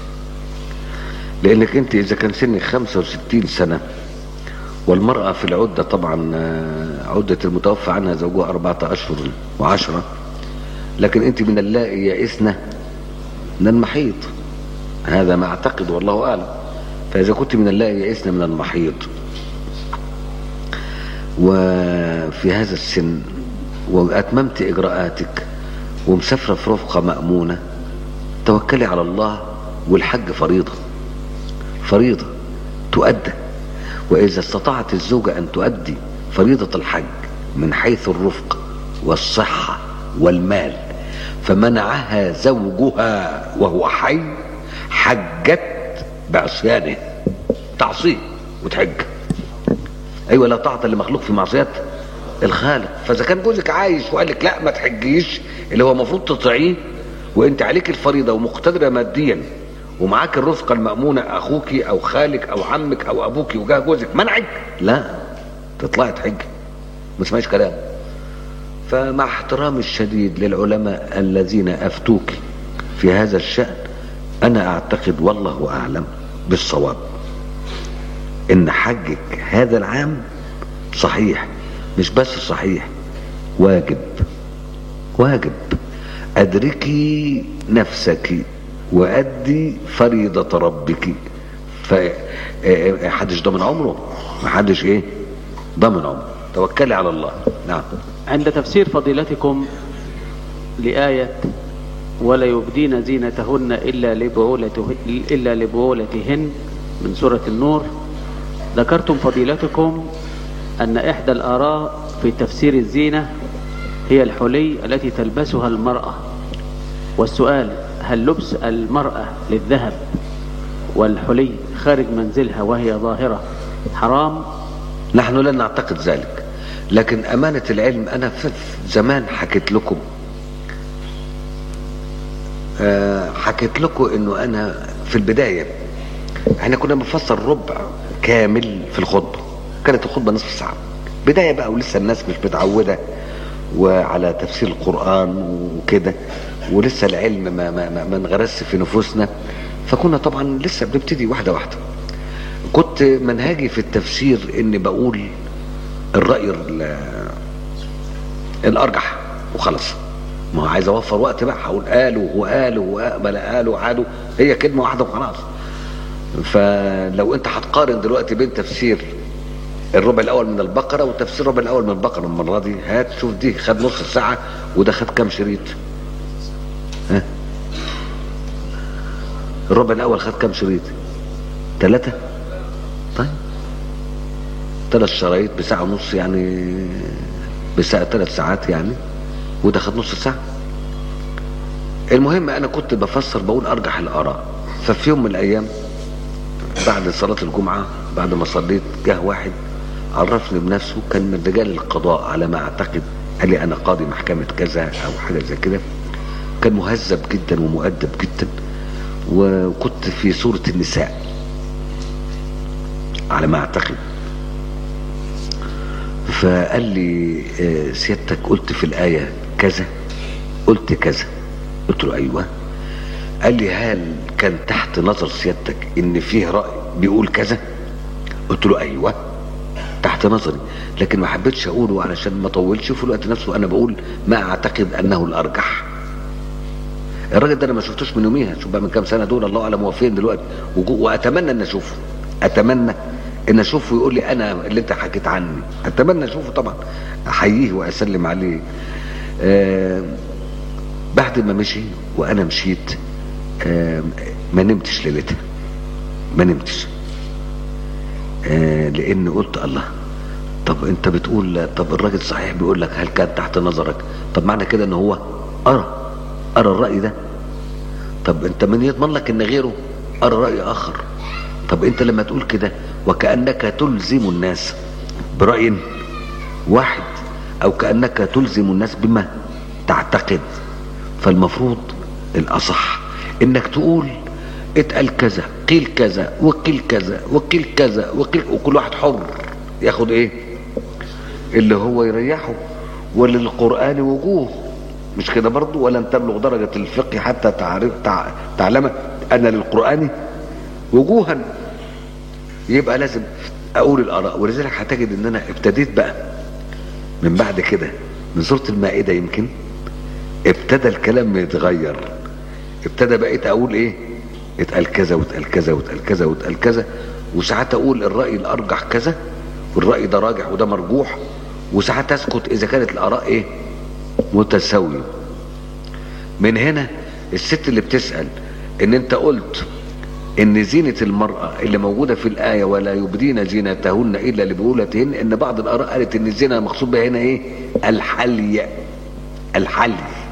لانك انت اذا كان سنك 65 سنة والمرأة في العدة طبعا آه، عدة المتوفى عنها زوجها أربعة أشهر وعشرة لكن أنت من اللائي يئسن من المحيط هذا ما أعتقد والله أعلم فإذا كنت من اللائي يئسن من المحيط وفي هذا السن وأتممت إجراءاتك ومسافرة في رفقة مأمونة توكلي على الله والحج فريضة فريضة تؤدى وإذا استطاعت الزوجة أن تؤدي فريضة الحج من حيث الرفق والصحة والمال فمنعها زوجها وهو حي حجت بعصيانه تعصيه وتحج ايوه لا طاعه لمخلوق في معصيه الخالق فاذا كان جوزك عايش وقال لك لا ما تحجيش اللي هو المفروض تطيعيه وانت عليك الفريضه ومقتدره ماديا ومعاك الرفقه المامونه اخوك او خالك او عمك او ابوك وجاه جوزك منعك لا تطلعي تحج ما اسمعيش كلام فمع احترامي الشديد للعلماء الذين افتوك في هذا الشان انا اعتقد والله اعلم بالصواب ان حجك هذا العام صحيح مش بس صحيح واجب واجب ادركي نفسك وادي فريضة ربك ف آه، حدش ضامن عمره ما حدش ايه ضامن عمره توكلي على الله نعم عند تفسير فضيلتكم لآية ولا يبدين زينتهن إلا لبعولته إلا لبعولتهن من سورة النور ذكرتم فضيلتكم أن إحدى الآراء في تفسير الزينة هي الحلي التي تلبسها المرأة والسؤال هل لبس المرأة للذهب والحلي خارج منزلها وهي ظاهرة حرام نحن لا نعتقد ذلك لكن أمانة العلم أنا في زمان حكيت لكم آه، حكيت لكم انه انا في البدايه احنا كنا بنفسر ربع كامل في الخطبه كانت الخطبه نصف ساعه بدايه بقى ولسه الناس مش متعوده وعلى تفسير القران وكده ولسه العلم ما ما ما, ما انغرس في نفوسنا فكنا طبعا لسه بنبتدي واحده واحده كنت منهجي في التفسير اني بقول الراي ال- الارجح وخلاص ما هو عايز اوفر وقت بقى هقول قالوا وقالوا وقبل قالوا وعادوا هي كلمه واحده وخلاص فلو انت هتقارن دلوقتي بين تفسير الربع الاول من البقره وتفسير الربع الاول من البقره المره دي هات شوف دي خد نص ساعه وده خد كام شريط ها الربع الاول خد كام شريط ثلاثه طيب ثلاث شرايط بساعه ونص يعني بساعه ثلاث ساعات يعني وده خد نص ساعه المهم انا كنت بفسر بقول ارجح الاراء ففي يوم من الايام بعد صلاه الجمعه بعد ما صليت جه واحد عرفني بنفسه كان من رجال القضاء على ما اعتقد قال لي انا قاضي محكمه كذا او حاجه زي كده كان مهذب جدا ومؤدب جدا وكنت في سوره النساء على ما اعتقد فقال لي آه، سيادتك قلت في الآية كذا قلت كذا قلت له أيوة قال لي هل كان تحت نظر سيادتك إن فيه رأي بيقول كذا قلت له أيوة تحت نظري لكن ما حبيتش أقوله علشان ما أطولش في الوقت نفسه أنا بقول ما أعتقد أنه الأرجح الراجل ده انا ما شفتوش من يوميها شوف بقى من كام سنه دول الله اعلم هو فين دلوقتي وجو- واتمنى ان اشوفه اتمنى ان اشوفه ويقول لي انا اللي انت حكيت عني اتمنى اشوفه طبعا احييه واسلم عليه آه بعد ما مشي وانا مشيت آه ما نمتش ليلتها ما نمتش آه لان قلت الله طب انت بتقول طب الراجل صحيح بيقول لك هل كان تحت نظرك طب معنى كده ان هو ارى ارى الراي ده طب انت من يضمن لك ان غيره ارى راي اخر طب انت لما تقول كده وكانك تلزم الناس براي واحد او كانك تلزم الناس بما تعتقد فالمفروض الاصح انك تقول اتقال كذا قيل كذا وقيل كذا وقيل كذا وقيل وكل واحد حر ياخد ايه اللي هو يريحه وللقرآن وجوه مش كده برضو ولن تبلغ درجة الفقه حتى تعرف تع... تعلم أن للقرآن وجوها يبقى لازم أقول الآراء ولذلك هتجد إن أنا ابتديت بقى من بعد كده من سورة المائدة يمكن ابتدى الكلام يتغير ابتدى بقيت أقول إيه اتقال كذا واتقال كذا واتقال كذا واتقال كذا وساعات أقول الرأي الأرجح كذا والرأي ده راجح وده مرجوح وساعات اسكت اذا كانت الاراء ايه متساويه من هنا الست اللي بتسال ان انت قلت ان زينة المرأة اللي موجودة في الآية ولا يبدين زينتهن إلا لبولتهن إن بعض الآراء قالت إن الزينة المقصود بها هنا إيه؟ الحلي الحلي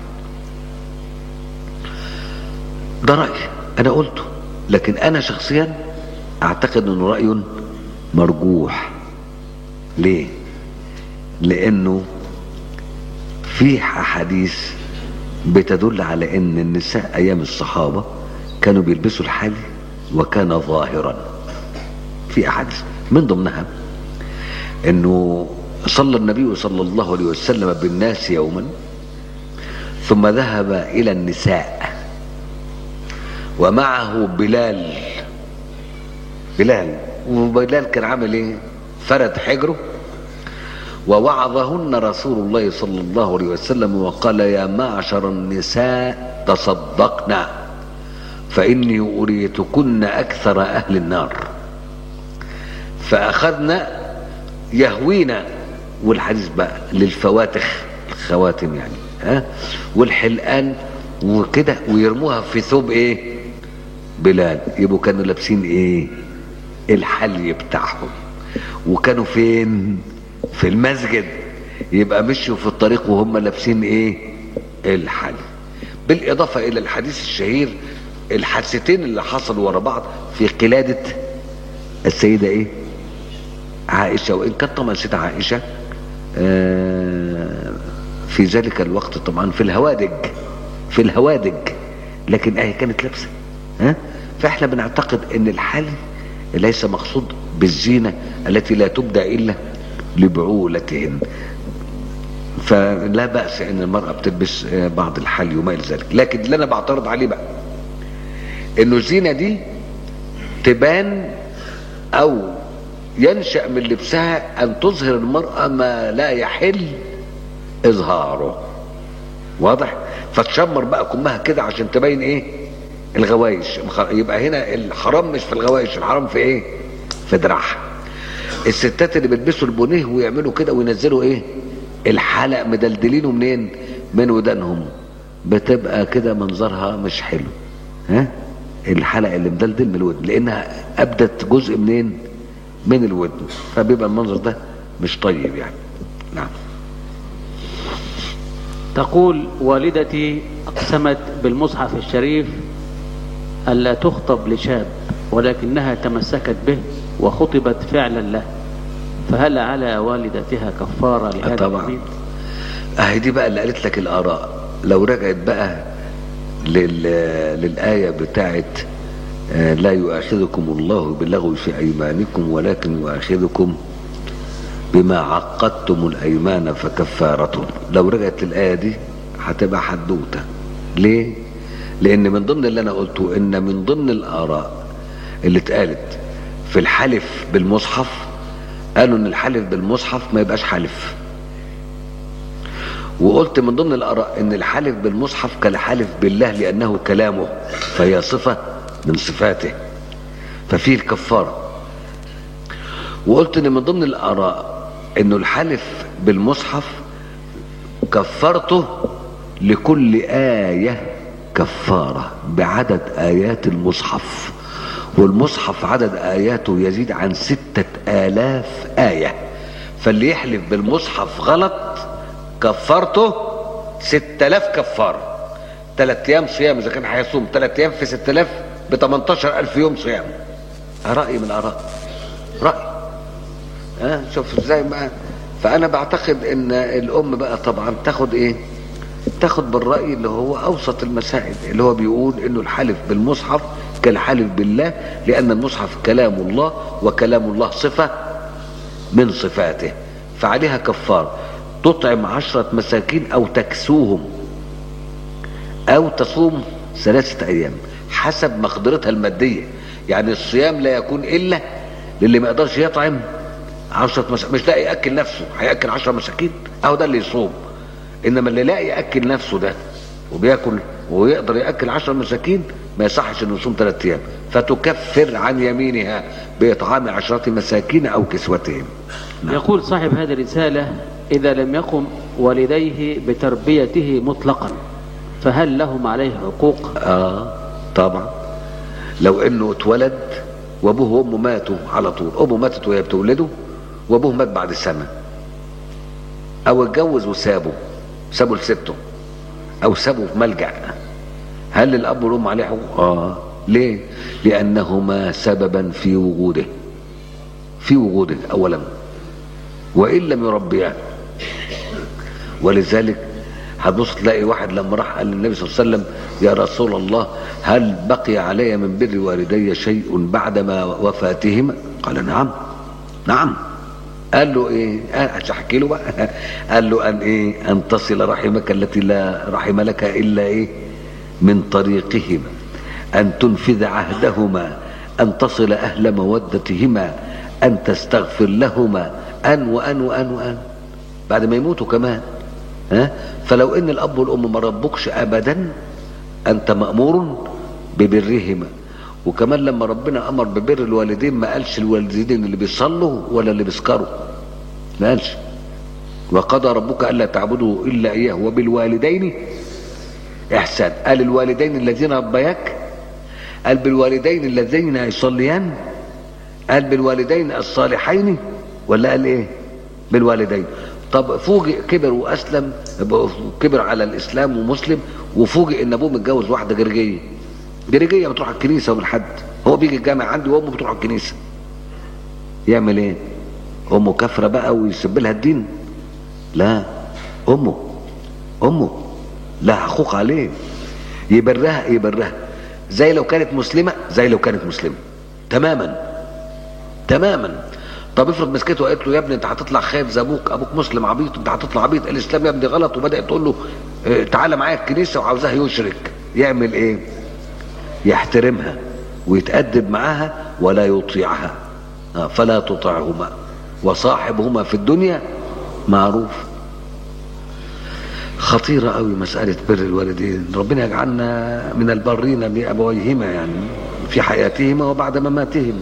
ده رأي أنا قلته لكن أنا شخصيا أعتقد إنه رأي مرجوح ليه؟ لانه في احاديث بتدل على ان النساء ايام الصحابه كانوا بيلبسوا الحلي وكان ظاهرا في احاديث من ضمنها انه صلى النبي صلى الله عليه وسلم بالناس يوما ثم ذهب الى النساء ومعه بلال بلال وبلال كان عامل ايه فرد حجره ووعظهن رسول الله صلى الله عليه وسلم وقال يا معشر النساء تصدقنا فإني أريتكن أكثر أهل النار فأخذنا يهوينا والحديث بقى للفواتخ الخواتم يعني ها والحلقان وكده ويرموها في ثوب ايه بلال يبقوا كانوا لابسين ايه الحلي بتاعهم وكانوا فين في المسجد يبقى مشوا في الطريق وهم لابسين ايه الحل بالاضافه الى الحديث الشهير الحادثتين اللي حصلوا ورا بعض في قلاده السيده ايه عائشه وان كانت طبعا السيده عائشه آه في ذلك الوقت طبعا في الهوادج في الهوادج لكن هي كانت لابسه ها فاحنا بنعتقد ان الحل ليس مقصود بالزينه التي لا تبدى الا لبعولتهن فلا بأس ان المرأة بتلبس بعض الحلي وما الى ذلك لكن اللي انا بعترض عليه بقى انه الزينة دي تبان او ينشأ من لبسها ان تظهر المرأة ما لا يحل اظهاره واضح فتشمر بقى كمها كده عشان تبين ايه الغوايش يبقى هنا الحرام مش في الغوايش الحرام في ايه في دراعها الستات اللي بيلبسوا البونيه ويعملوا كده وينزلوا ايه الحلق مدلدلينه منين من ودانهم بتبقى كده منظرها مش حلو ها الحلق اللي مدلدل من الودن لانها ابدت جزء منين من الودن فبيبقى المنظر ده مش طيب يعني نعم تقول والدتي أقسمت بالمصحف الشريف ألا تخطب لشاب ولكنها تمسكت به وخطبت فعلا له فهل على والدتها كفارة لهذا طبعا اليمين؟ اهي دي بقى اللي قالت لك الاراء لو رجعت بقى لل... للايه بتاعت آه، لا يؤاخذكم الله باللغو في ايمانكم ولكن يؤاخذكم بما عقدتم الايمان فكفارته لو رجعت للايه دي هتبقى حدوته ليه لان من ضمن اللي انا قلته ان من ضمن الاراء اللي اتقالت في الحلف بالمصحف قالوا ان الحلف بالمصحف ما يبقاش حلف وقلت من ضمن الاراء ان الحلف بالمصحف كالحلف بالله لانه كلامه فهي صفه من صفاته ففيه الكفاره وقلت ان من ضمن الاراء انه الحلف بالمصحف كفرته لكل ايه كفاره بعدد ايات المصحف والمصحف عدد اياته يزيد عن ستة الاف ايه فاللي يحلف بالمصحف غلط كفرته ستة الاف كفاره ثلاث ايام صيام اذا كان هيصوم ثلاث ايام في ستة الاف ب 18000 يوم صيام رأي من الآراء رأي ها شوف ازاي بقى فأنا بعتقد إن الأم بقى طبعا تاخد إيه؟ تاخد بالرأي اللي هو أوسط المسائل اللي هو بيقول إنه الحلف بالمصحف كالحلف بالله لأن المصحف كلام الله وكلام الله صفة من صفاته فعليها كفار تطعم عشرة مساكين أو تكسوهم أو تصوم ثلاثة أيام حسب مقدرتها المادية يعني الصيام لا يكون إلا للي ما يقدرش يطعم عشرة مساكين مش لاقي يأكل نفسه هيأكل عشرة مساكين أهو ده اللي يصوم إنما اللي لاقي يأكل نفسه ده وبياكل ويقدر يأكل عشرة مساكين ما يصحش انه يصوم ثلاثة ايام فتكفر عن يمينها باطعام عشرة مساكين او كسوتهم نعم. يقول صاحب هذه الرسالة إذا لم يقم والديه بتربيته مطلقا فهل لهم عليه حقوق اه طبعا لو انه اتولد وابوه وامه ماتوا على طول امه ماتت وهي بتولده وابوه مات بعد سنة او اتجوز وسابه سابه لسته او سابه في ملجأ هل الاب والام عليه حقوق اه ليه لانهما سببا في وجوده في وجوده اولا وان لم يربياه ولذلك هتبص تلاقي واحد لما راح قال للنبي صلى الله عليه وسلم يا رسول الله هل بقي علي من بر والدي شيء بعدما وفاتهما قال نعم نعم قال له ايه احكي له بقى قال له ان ايه ان تصل رحمك التي لا رحم لك الا ايه من طريقهما أن تنفذ عهدهما أن تصل أهل مودتهما أن تستغفر لهما أن وأن وأن وأن بعد ما يموتوا كمان ها فلو إن الأب والأم ما ربكش أبدا أنت مأمور ببرهما وكمان لما ربنا أمر ببر الوالدين ما قالش الوالدين اللي بيصلوا ولا اللي بيسكروا ما قالش وقضى ربك ألا تعبدوا إلا إياه وبالوالدين إحسان قال الوالدين الذين ربياك قال بالوالدين الذين يصليان قال بالوالدين الصالحين ولا قال ايه بالوالدين طب فوجئ كبر واسلم كبر على الاسلام ومسلم وفوجئ ان ابوه متجوز واحده جرجيه جرجيه بتروح الكنيسه وبالحد هو بيجي الجامع عندي وامه بتروح الكنيسه يعمل ايه امه كافره بقى ويسب لها الدين لا امه امه لها حقوق عليه يبرها يبرها زي لو كانت مسلمة زي لو كانت مسلمة تماما تماما طب افرض مسكته وقالت له يا ابني انت هتطلع خايف زي ابوك ابوك مسلم عبيط انت هتطلع عبيط الاسلام يا ابني غلط وبدات تقول له اه تعالى معايا الكنيسه وعاوزاه يشرك يعمل ايه يحترمها ويتأدب معاها ولا يطيعها اه فلا تطعهما وصاحبهما في الدنيا معروف خطيرة قوي مسألة بر الوالدين ربنا يجعلنا من البرين بأبويهما يعني في حياتهما وبعد مماتهم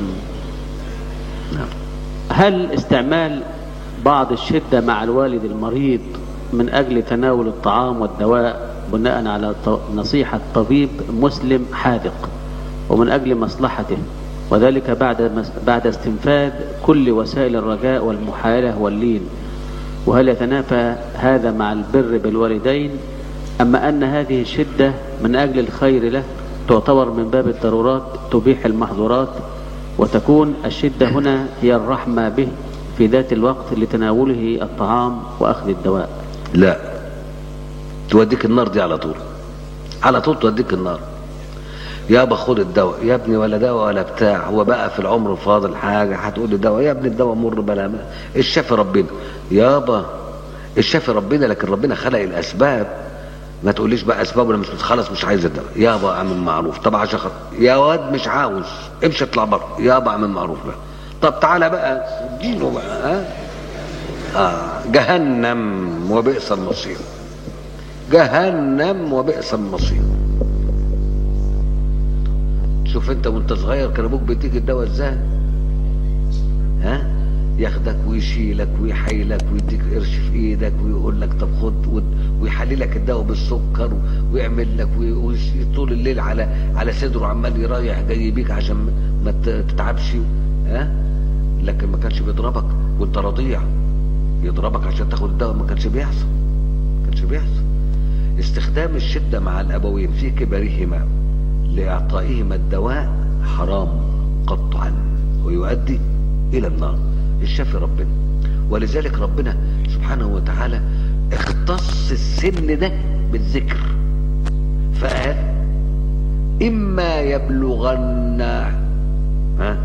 نعم. هل استعمال بعض الشدة مع الوالد المريض من أجل تناول الطعام والدواء بناء على نصيحة طبيب مسلم حاذق ومن أجل مصلحته وذلك بعد بعد استنفاذ كل وسائل الرجاء والمحايلة واللين وهل يتنافى هذا مع البر بالوالدين أما أن هذه الشدة من أجل الخير له تعتبر من باب الضرورات تبيح المحظورات وتكون الشدة هنا هي الرحمة به في ذات الوقت لتناوله الطعام وأخذ الدواء لا توديك النار دي على طول على طول توديك النار يابا خد الدواء يا ابني ولا دواء ولا بتاع هو بقى في العمر فاضل حاجة هتقول لي دواء يا ابني الدواء مر بلا ما الشافي ربنا يابا الشافي ربنا لكن ربنا خلق الأسباب ما تقوليش بقى أسباب ولا مش خلاص مش عايز الدواء يابا اعمل معروف طب عشان خاطر يا واد مش عاوز امشي اطلع بره يابا اعمل معروف بقى طب تعالى بقى اديله بقى ها آه جهنم وبئس المصير جهنم وبئس المصير شوف انت وانت صغير كان ابوك بيديك الدواء ازاي ها ياخدك ويشيلك ويحيلك ويديك قرش في ايدك ويقول لك طب خد ويحللك الدواء بالسكر ويعمل لك طول الليل على على صدره عمال يرايح جاي بيك عشان ما تتعبش ها لكن ما كانش بيضربك وانت رضيع يضربك عشان تاخد الدواء ما كانش بيحصل ما كانش بيحصل استخدام الشده مع الابوين في كبرهما لإعطائهما الدواء حرام قطعا ويؤدي إلى النار الشافي ربنا ولذلك ربنا سبحانه وتعالى اختص السن ده بالذكر فقال إما يبلغن ها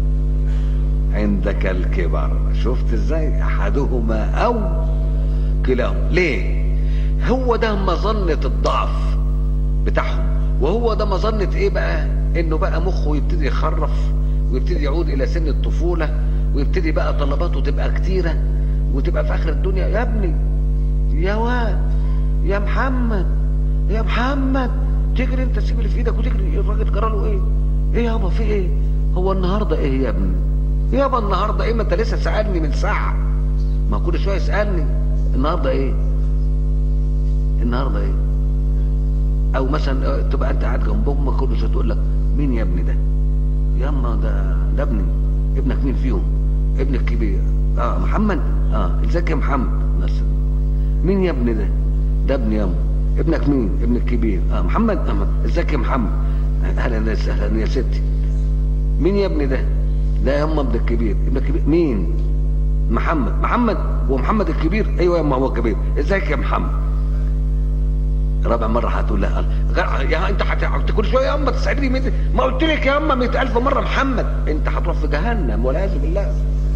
عندك الكبر شفت ازاي احدهما او كلاهما ليه هو ده مظنة الضعف بتاعهم وهو ده مظنة ايه بقى انه بقى مخه يبتدي يخرف ويبتدي يعود الى سن الطفولة ويبتدي بقى طلباته تبقى كتيرة وتبقى في اخر الدنيا يا ابني يا واد يا محمد يا محمد تجري انت سيب اللي في ايدك وتجري الراجل جرى له ايه ايه يابا في ايه هو النهارده ايه يا ابني يابا النهارده ايه ما انت لسه سالني من ساعه ما كل شويه يسالني النهارده ايه النهارده ايه او مثلا تبقى انت قاعد جنب امك كل شويه تقول لك مين يا ابني ده ياما ده ده ابني ابنك مين فيهم ابنك الكبير اه محمد اه ازيك يا محمد مثلا مين يا ابني ده ده ابني ياما ابنك مين ابن الكبير اه محمد اه ازيك يا محمد اهلا وسهلا يا ستي مين يا ابني ده ده ياما ابن الكبير ابن الكبير مين محمد محمد هو محمد الكبير ايوه ياما هو الكبير ازيك يا محمد رابع مرة هتقول لها يا انت حت... كل شوية يا اما تسألني ميت... ما قلت لك يا اما 100000 مرة محمد انت هتروح في جهنم والعياذ بالله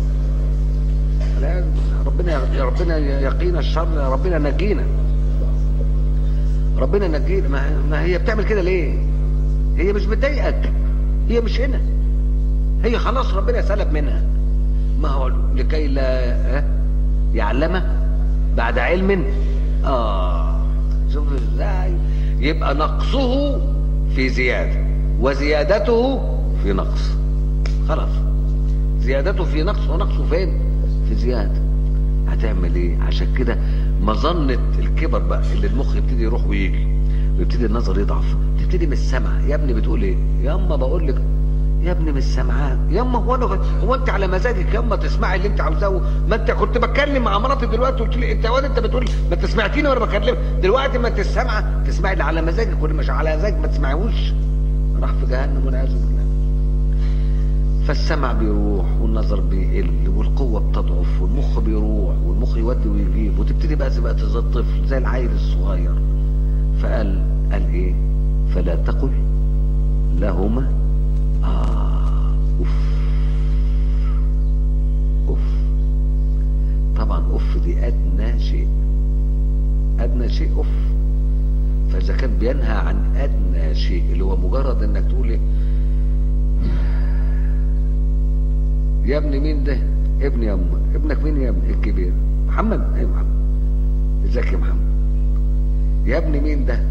ربنا يا ربنا يقينا الشر يا ربنا نجينا ربنا نجينا ما... ما هي بتعمل كده ليه هي مش بتضايقك هي مش هنا هي خلاص ربنا سلب منها ما هو لكي لا يعلم بعد علم اه شوف ازاي يبقى نقصه في زيادة وزيادته في نقص خلاص زيادته في نقص ونقصه فين في زيادة هتعمل ايه عشان كده مظنة الكبر بقى اللي المخ يبتدي يروح ويجي ويبتدي النظر يضعف تبتدي من السمع يا ابني بتقول ايه يا اما بقول لك يا ابني مش سامعاك يا اما هو انا هو انت على مزاجك يا اما تسمعي اللي انت عاوزاه ما انت كنت بتكلم مع مراتي دلوقتي قلت لي انت واد انت بتقول ما انت سمعتيني وانا بكلمك دلوقتي ما انت سامعه تسمعي اللي على مزاجك واللي مش على مزاجك ما تسمعيهوش راح في جهنم والعياذ بالله فالسمع بيروح والنظر بيقل والقوه بتضعف والمخ بيروح والمخ يودي ويجيب وتبتدي بقى تبقى زي الطفل زي العيل الصغير فقال قال ايه فلا تقل لهما آه أوف أوف طبعا أوف دي أدنى شيء أدنى شيء أوف فإذا كان بينهى عن أدنى شيء اللي هو مجرد إنك تقول إيه يا ابني مين ده؟ ابني يا أم ابنك مين يا ابني الكبير؟ محمد أيوة محمد ازيك يا محمد يا ابني مين ده؟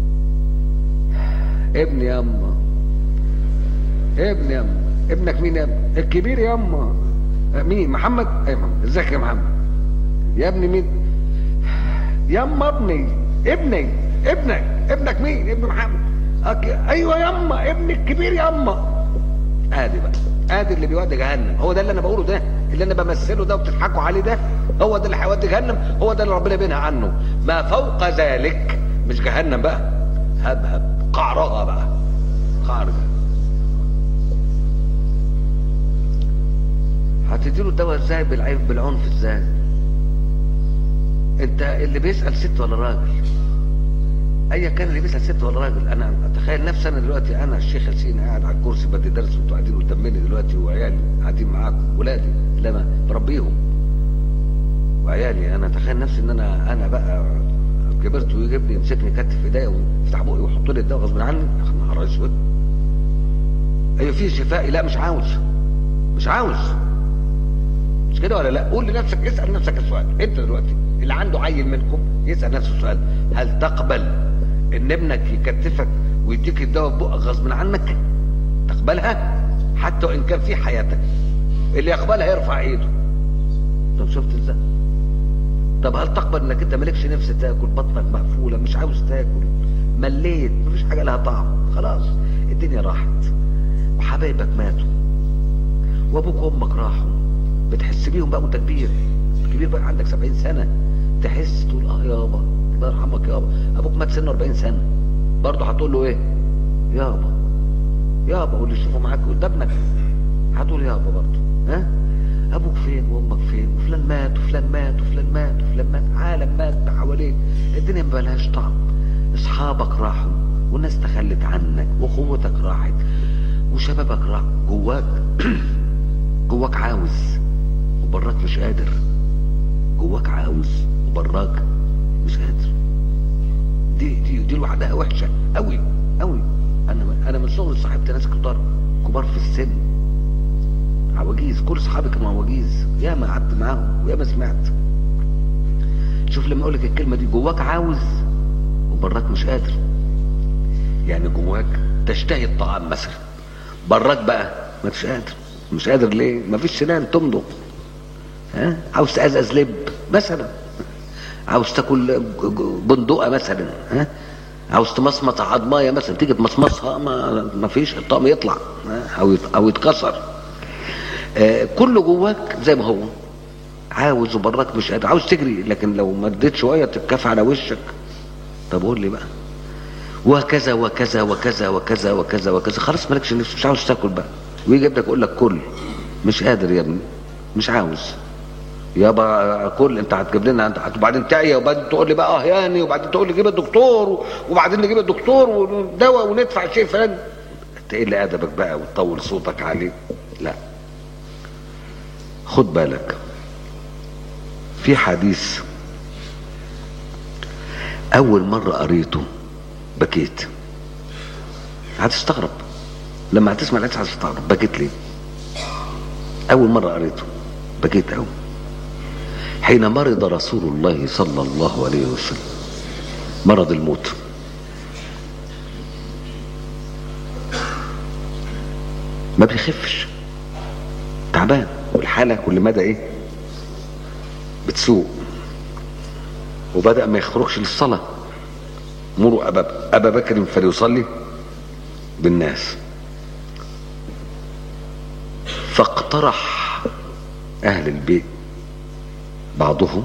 ابني يا أمه ابن يا أم. ابنك مين يا ابن الكبير يا اما مين محمد اي محمد ازيك يا محمد يا ابني مين يا اما ابني ابني ابنك ابنك مين ابن محمد أك... ايوه يا اما ابني الكبير يا اما ادي بقى ادي اللي بيودي جهنم هو ده اللي انا بقوله ده اللي انا بمثله ده وبتضحكوا عليه ده هو ده اللي هيودي جهنم هو ده اللي ربنا بينهى عنه ما فوق ذلك مش جهنم بقى هبهب قعرها بقى قعر جهنم هتديله الدواء ازاي بالعيب بالعنف ازاي انت اللي بيسال ست ولا راجل ايا كان اللي بيسال ست ولا راجل انا اتخيل نفسي انا دلوقتي انا الشيخ ياسين قاعد على الكرسي بدي درس وانتوا قاعدين قدام مني دلوقتي وعيالي قاعدين معاكم ولادي اللي انا بربيهم وعيالي انا اتخيل نفسي ان انا انا بقى كبرت ويجيبني يمسكني كتف ايديا ويفتح بقي ويحط لي الدواء غصب عني يا نهار اسود ايوه في شفائي لا مش عاوز مش عاوز مش كده ولا لا قول لنفسك اسال نفسك السؤال انت دلوقتي اللي عنده عيل منكم يسال نفسه السؤال هل تقبل ان ابنك يكتفك ويديك الدواء ببقك غصب عنك تقبلها حتى وان كان في حياتك اللي يقبلها يرفع ايده طب شفت ازاي طب هل تقبل انك انت مالكش نفس تاكل بطنك مقفوله مش عاوز تاكل مليت مفيش حاجه لها طعم خلاص الدنيا راحت وحبايبك ماتوا وابوك وامك راحوا بتحس بيهم بقى وانت كبير كبير بقى عندك 70 سنه تحس تقول اه يابا الله يرحمك يابا ابوك مات سنه 40 سنه برضه هتقول له ايه يابا يابا واللي يشوفه معاك قدامك هتقول يابا برضه ها ابوك فين وامك فين وفلان مات وفلان مات وفلان مات وفلان مات عالم مات حواليك الدنيا ما بلهاش طعم اصحابك راحوا والناس تخلت عنك واخوتك راحت وشبابك راح جواك جواك عاوز وبراك مش قادر جواك عاوز وبراك مش قادر دي دي دي لوحدها وحشه قوي قوي انا انا من صغري صاحبت ناس كتار كبار في السن عواجيز كل اصحابي كانوا عواجيز يا ما قعدت معاهم ويا ما سمعت شوف لما اقول لك الكلمه دي جواك عاوز وبراك مش قادر يعني جواك تشتهي الطعام مثلا براك بقى ما مش قادر مش قادر ليه ما فيش سنان تمضغ ها عاوز تقزقز لب مثلا عاوز تاكل بندقه مثلا ها عاوز تمصمط عضمايه مثلا تيجي تمصمصها ما, ما فيش الطعم يطلع او او يتكسر آه كله جواك زي ما هو عاوز وبراك مش قادر عاوز تجري لكن لو مديت شويه تتكف على وشك طب قول لي بقى وكذا وكذا وكذا وكذا وكذا وكذا خلاص مالكش نفس مش عاوز تاكل بقى ويجي ابنك يقول لك كل مش قادر يا ابني مش عاوز يابا كل انت هتجيب لنا انت وبعدين تعيا وبعدين تقول لي بقى اه يعني وبعدين تقول لي جيب الدكتور وبعدين نجيب الدكتور ودواء وندفع شيء فلان تقل ادبك بقى وتطول صوتك عليه لا خد بالك في حديث اول مره قريته بكيت هتستغرب لما هتسمع الحديث هتستغرب بكيت ليه اول مره قريته بكيت قوي حين مرض رسول الله صلى الله عليه وسلم مرض الموت ما بيخفش تعبان والحاله كل مدى ايه بتسوء وبدا ما يخرجش للصلاه مروا ابا ابا بكر فليصلي بالناس فاقترح اهل البيت بعضهم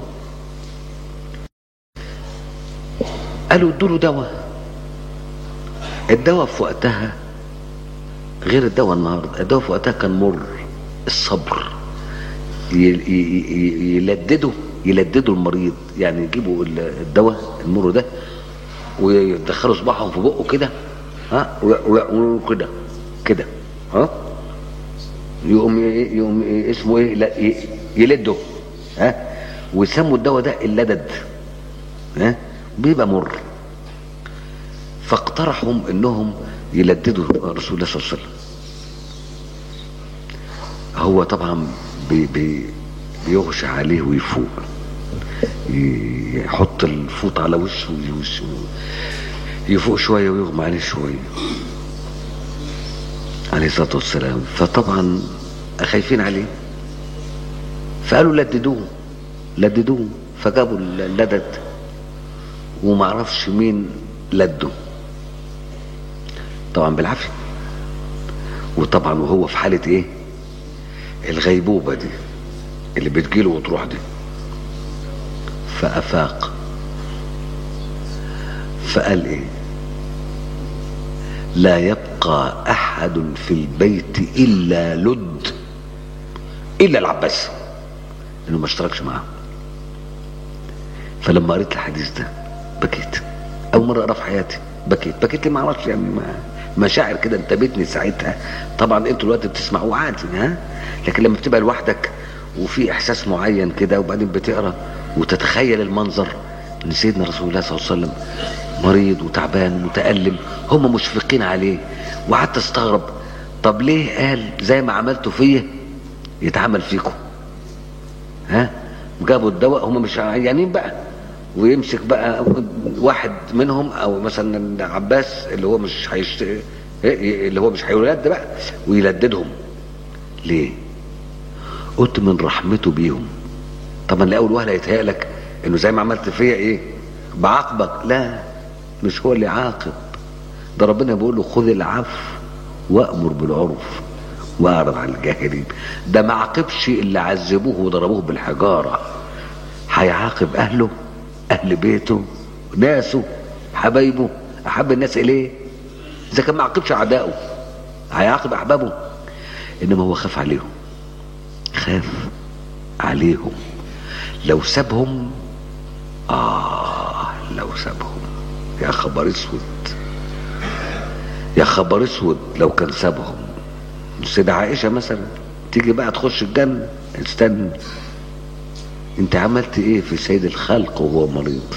قالوا ادوا له دواء الدواء في وقتها غير الدواء النهارده الدواء في وقتها كان مر الصبر يلددوا يلددوا المريض يعني يجيبوا الدواء المر ده ويدخلوا صباعهم في بقه كده ها وكده كده ها يقوم يقوم اسمه ايه يلده ها ويسموا الدواء ده اللدد ها بيبقى مر فاقترحوا انهم يلددوا رسول الله صلى الله عليه وسلم هو طبعا بي بي بيغشى عليه ويفوق يحط الفوط على وشه يفوق شويه ويغمى عليه شويه عليه الصلاه والسلام فطبعا خايفين عليه فقالوا لددوه لددوه فجابوا اللدد وما عرفش مين لده طبعا بالعافيه وطبعا وهو في حاله ايه الغيبوبه دي اللي بتجيله وتروح دي فافاق فقال ايه لا يبقى احد في البيت الا لد الا العباس انه ما اشتركش معاهم فلما قريت الحديث ده بكيت اول مره اقرا في حياتي بكيت بكيت ليه ما اعرفش يعني ما مشاعر كده انتابتني ساعتها طبعا انتوا دلوقتي بتسمعوه عادي ها لكن لما بتبقى لوحدك وفي احساس معين كده وبعدين بتقرا وتتخيل المنظر ان سيدنا رسول الله صلى الله عليه وسلم مريض وتعبان متألم هم مشفقين عليه وقعدت استغرب طب ليه قال زي ما عملتوا فيا يتعمل فيكم ها جابوا الدواء هم مش عيانين بقى ويمسك بقى واحد منهم او مثلا عباس اللي هو مش هيشت اللي هو مش هيولد بقى ويلددهم ليه قلت من رحمته بيهم طبعا لاول وهله يتهيأ لك انه زي ما عملت فيا ايه بعاقبك لا مش هو اللي عاقب ده ربنا بيقول له خذ العفو وامر بالعرف واعرض عن الجاهلين ده ما عاقبش اللي عذبوه وضربوه بالحجاره هيعاقب اهله اهل بيته ناسه حبايبه احب الناس اليه اذا كان ما عاقبش اعدائه هيعاقب احبابه انما هو خاف عليهم خاف عليهم لو سابهم اه لو سابهم يا خبر اسود يا خبر اسود لو كان سابهم السيدة عائشة مثلا تيجي بقى تخش الجنة استنى انت عملت ايه في سيد الخلق وهو مريض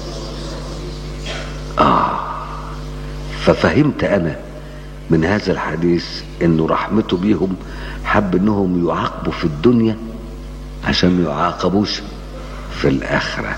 اه ففهمت انا من هذا الحديث انه رحمته بيهم حب انهم يعاقبوا في الدنيا عشان ما يعاقبوش في الاخره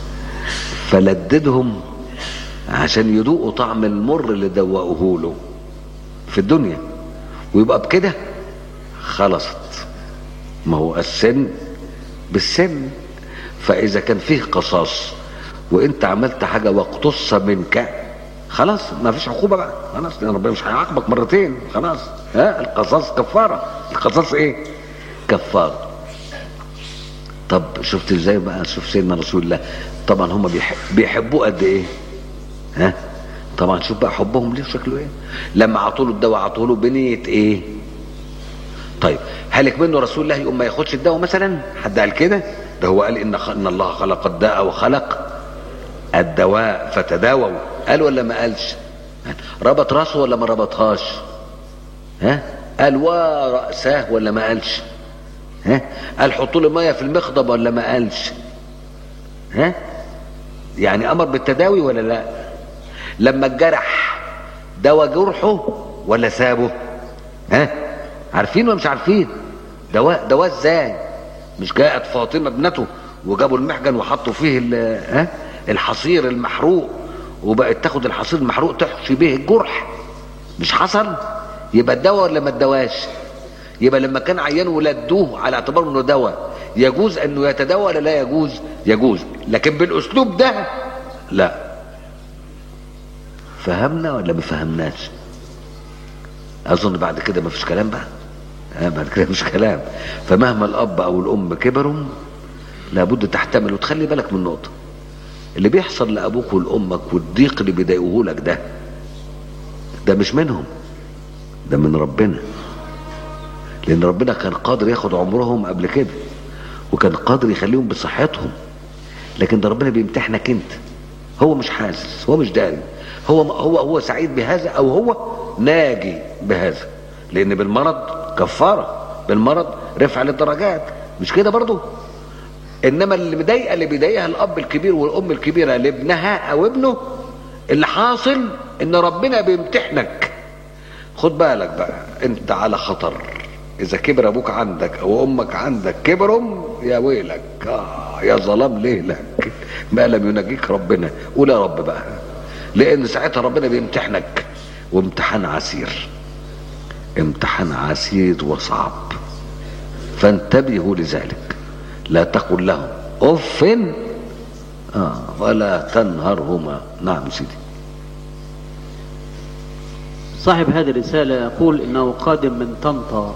فلددهم عشان يذوقوا طعم المر اللي دوقوه له في الدنيا ويبقى بكده خلصت ما هو السن بالسن فاذا كان فيه قصاص وانت عملت حاجه واقتص منك خلاص ما فيش عقوبه بقى خلاص لان ربنا مش هيعاقبك مرتين خلاص ها القصاص كفاره القصاص ايه كفاره طب شفت ازاي بقى شوف سيدنا رسول الله طبعا هم بيحب بيحبوه قد ايه ها طبعا شوف بقى حبهم ليه شكله ايه لما عطوا له الدواء عطوا له بنيه ايه طيب هلك منه رسول الله يقوم ما ياخدش الدواء مثلا حد قال كده ده هو قال ان ان الله خلق الداء وخلق الدواء فتداووا قال ولا ما قالش ربط راسه ولا ما ربطهاش ها قال ورأساه ولا ما قالش ها قال حطوا له ميه في المخضب ولا ما قالش ها يعني امر بالتداوي ولا لا لما الجرح دوا جرحه ولا سابه ها عارفين ولا مش عارفين دواء دواء ازاي مش جاءت فاطمه ابنته وجابوا المحجن وحطوا فيه ها الحصير المحروق وبقت تاخد الحصير المحروق تحشي به الجرح مش حصل يبقى الدواء ولا ما ادواش يبقى لما كان عيان ولدوه على اعتبار انه دواء يجوز انه يتداوى ولا لا يجوز يجوز لكن بالاسلوب ده لا فهمنا ولا ما فهمناش اظن بعد كده ما فيش كلام بقى ها بعد كده مش كلام فمهما الاب او الام كبروا لابد تحتمل وتخلي بالك من نقطه اللي بيحصل لابوك ولامك والضيق اللي بيضايقوه لك ده ده مش منهم ده من ربنا لان ربنا كان قادر ياخد عمرهم قبل كده وكان قادر يخليهم بصحتهم لكن ده ربنا بيمتحنك انت هو مش حاسس هو مش داري هو هو هو سعيد بهذا او هو ناجي بهذا لان بالمرض كفاره بالمرض رفع للدرجات مش كده برضو انما اللي مضايقه اللي بيضايقها الاب الكبير والام الكبيره لابنها او ابنه اللي حاصل ان ربنا بيمتحنك خد بالك بقى انت على خطر اذا كبر ابوك عندك او امك عندك كبرهم يا ويلك آه يا ظلام ليلك ما لم ينجيك ربنا قول يا رب بقى لان ساعتها ربنا بيمتحنك وامتحان عسير امتحان عسير وصعب فانتبهوا لذلك لا تقل لهم اف آه ولا تنهرهما نعم سيدي صاحب هذه الرسالة يقول إنه قادم من طنطا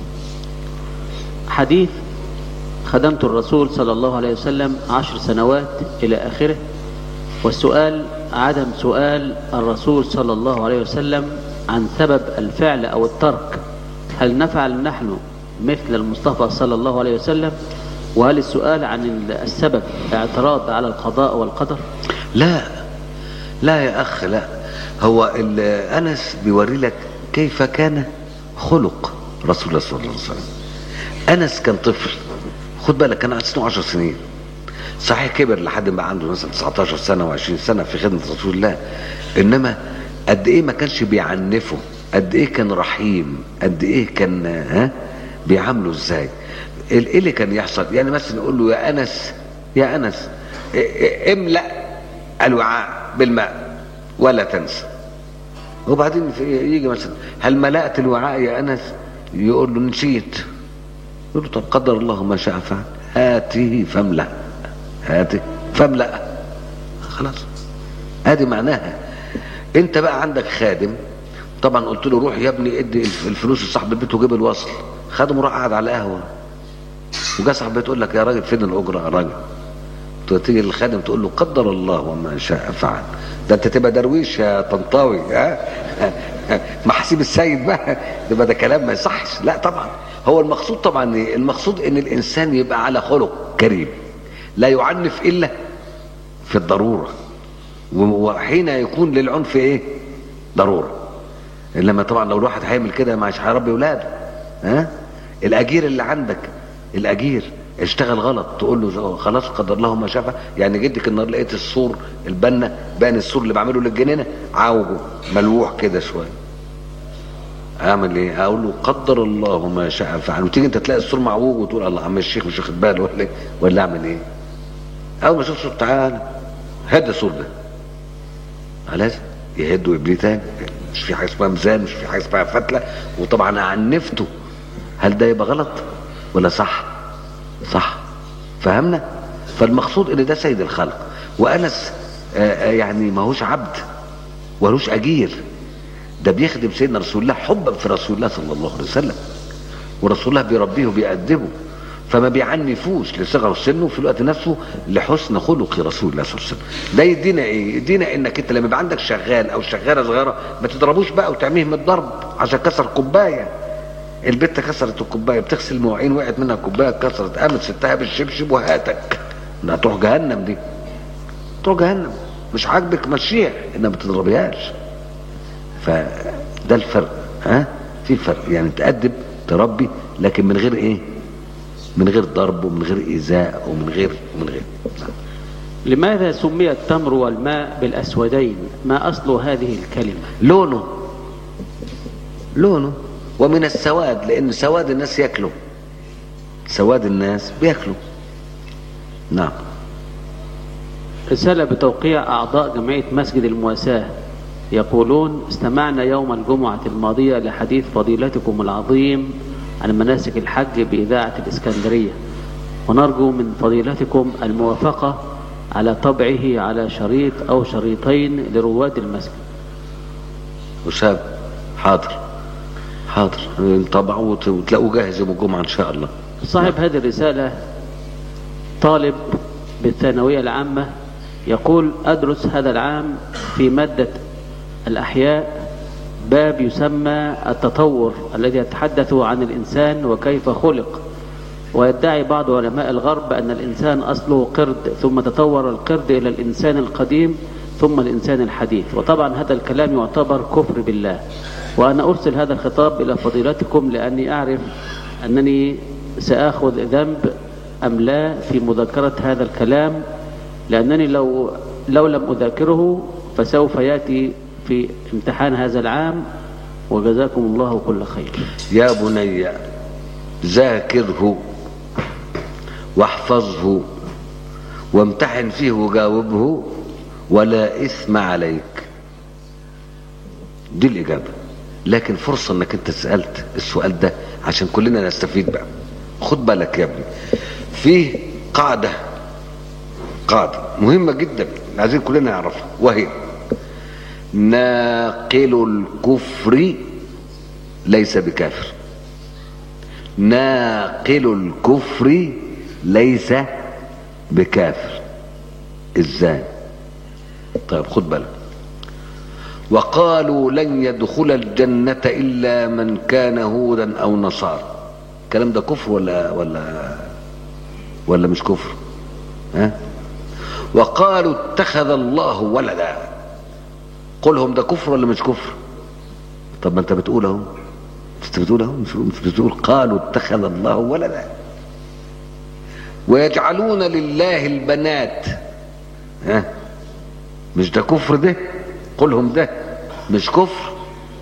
حديث خدمت الرسول صلى الله عليه وسلم عشر سنوات إلى آخره والسؤال عدم سؤال الرسول صلى الله عليه وسلم عن سبب الفعل أو الترك هل نفعل نحن مثل المصطفى صلى الله عليه وسلم وهل السؤال عن السبب اعتراض على القضاء والقدر لا لا يا أخ لا هو أنس بيوري لك كيف كان خلق رسول الله صلى الله عليه وسلم أنس كان طفل خد بالك كان سنه 10 سنين صحيح كبر لحد ما عنده مثلا 19 سنة و20 سنة في خدمة رسول الله إنما قد إيه ما كانش بيعنفه قد إيه كان رحيم قد إيه كان ها بيعامله إزاي ايه اللي كان يحصل يعني مثلا نقول له يا انس يا انس املا الوعاء بالماء ولا تنسى وبعدين يجي مثلا هل ملأت الوعاء يا انس يقول له نسيت يقول له طب قدر الله ما شاء فعل هاته فاملأ هاته فاملأ خلاص ادي معناها انت بقى عندك خادم طبعا قلت له روح يا ابني ادي الفلوس لصاحب البيت وجيب الوصل خادم راح قعد على قهوه وجا صاحبي تقول لك يا راجل فين الاجره يا راجل تيجي للخادم تقول له قدر الله وما شاء فعل ده انت تبقى درويش يا طنطاوي ها محاسيب السيد بقى يبقى ده كلام ما يصحش لا طبعا هو المقصود طبعا إيه؟ المقصود ان الانسان يبقى على خلق كريم لا يعنف الا في الضروره وحين يكون للعنف ايه ضروره انما طبعا لو الواحد هيعمل كده مش هيربي اولاده ها الاجير اللي عندك الاجير اشتغل غلط تقول له خلاص قدر الله ما شافه يعني جدك النهارده لقيت السور البنا بان السور اللي بعمله للجنينه عوجه ملوح كده شويه اعمل ايه اقول له قدر الله ما شاء فعل وتيجي انت تلاقي السور معوج وتقول الله عم الشيخ مش واخد باله ولا إيه؟ ولا اعمل ايه اول ما اشوف السور تعالى هد السور ده لازم يهد ويبنيه تاني مش في حاجه اسمها ميزان مش في حاجه اسمها فتله وطبعا عنفته هل ده يبقى غلط ولا صح صح فهمنا فالمقصود ان ده سيد الخلق وانس آآ آآ يعني ما هوش عبد ولوش اجير ده بيخدم سيدنا رسول الله حبا في رسول الله صلى الله عليه وسلم ورسول الله بيربيه وبيأدبه فما بيعنفوش لصغر سنه في الوقت نفسه لحسن خلق رسول الله صلى الله عليه وسلم ده يدينا ايه يدينا انك انت لما يبقى عندك شغال او شغاله صغيره ما تضربوش بقى وتعميه من الضرب عشان كسر كوبايه البت كسرت الكوبايه بتغسل مواعين وقعت منها كوبايه اتكسرت قامت ستها بالشبشب وهاتك انها تروح جهنم دي تروح جهنم مش عاجبك مشيها انها ما تضربيهاش فده الفرق ها في فرق يعني تأدب تربي لكن من غير ايه من غير ضرب ومن غير ايذاء ومن غير ومن غير لماذا سمي التمر والماء بالأسودين ما أصل هذه الكلمة لونه لونه ومن السواد لان سواد الناس ياكلوا سواد الناس بياكلوا نعم رسالة بتوقيع أعضاء جمعية مسجد المواساة يقولون استمعنا يوم الجمعة الماضية لحديث فضيلتكم العظيم عن مناسك الحج بإذاعة الإسكندرية ونرجو من فضيلتكم الموافقة على طبعه على شريط أو شريطين لرواد المسجد وشاب حاضر حاضر طبعا وتلاقوه جاهز يوم الجمعة إن شاء الله صاحب هذه الرسالة طالب بالثانوية العامة يقول أدرس هذا العام في مادة الأحياء باب يسمى التطور الذي يتحدث عن الإنسان وكيف خلق ويدعي بعض علماء الغرب أن الإنسان أصله قرد ثم تطور القرد إلى الإنسان القديم ثم الإنسان الحديث وطبعا هذا الكلام يعتبر كفر بالله وأنا أرسل هذا الخطاب إلى فضيلتكم لأني أعرف أنني سآخذ ذنب أم لا في مذاكرة هذا الكلام لأنني لو لو لم أذاكره فسوف يأتي في امتحان هذا العام وجزاكم الله كل خير يا بني ذاكره واحفظه وامتحن فيه وجاوبه ولا إثم عليك دي الإجابة لكن فرصة انك انت سألت السؤال ده عشان كلنا نستفيد بقى خد بالك يا ابني فيه قاعدة قاعدة مهمة جدا عايزين كلنا نعرفها وهي ناقل الكفر ليس بكافر ناقل الكفر ليس بكافر ازاي طيب خد بالك وقالوا لن يدخل الجنة إلا من كان هودا أو نصارى الكلام ده كفر ولا ولا ولا مش كفر ها وقالوا اتخذ الله ولدا قولهم ده كفر ولا مش كفر طب ما انت بتقول اهو انت بتقول اهو مش بتقول قالوا اتخذ الله ولدا ويجعلون لله البنات ها مش ده كفر ده قولهم ده مش كفر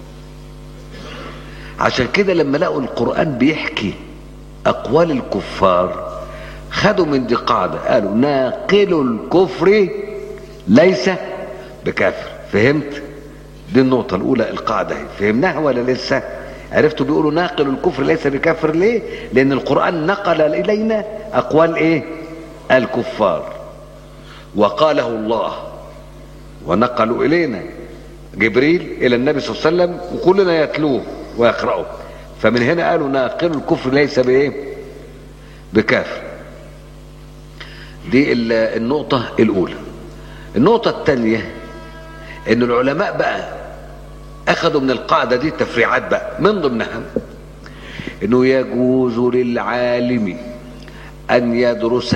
عشان كده لما لقوا القرآن بيحكي أقوال الكفار خدوا من دي قاعدة قالوا ناقل الكفر ليس بكافر فهمت دي النقطة الأولى القاعدة فهمناها ولا لسه عرفتوا بيقولوا ناقل الكفر ليس بكافر ليه لأن القرآن نقل إلينا أقوال إيه الكفار وقاله الله ونقلوا إلينا جبريل إلى النبي صلى الله عليه وسلم وكلنا يتلوه ويقرأه فمن هنا قالوا ناقل الكفر ليس بإيه بكافر دي ال- النقطة الأولى النقطة الثانية إن العلماء بقى أخذوا من القاعدة دي تفريعات بقى من ضمنها إنه يجوز للعالم أن يدرس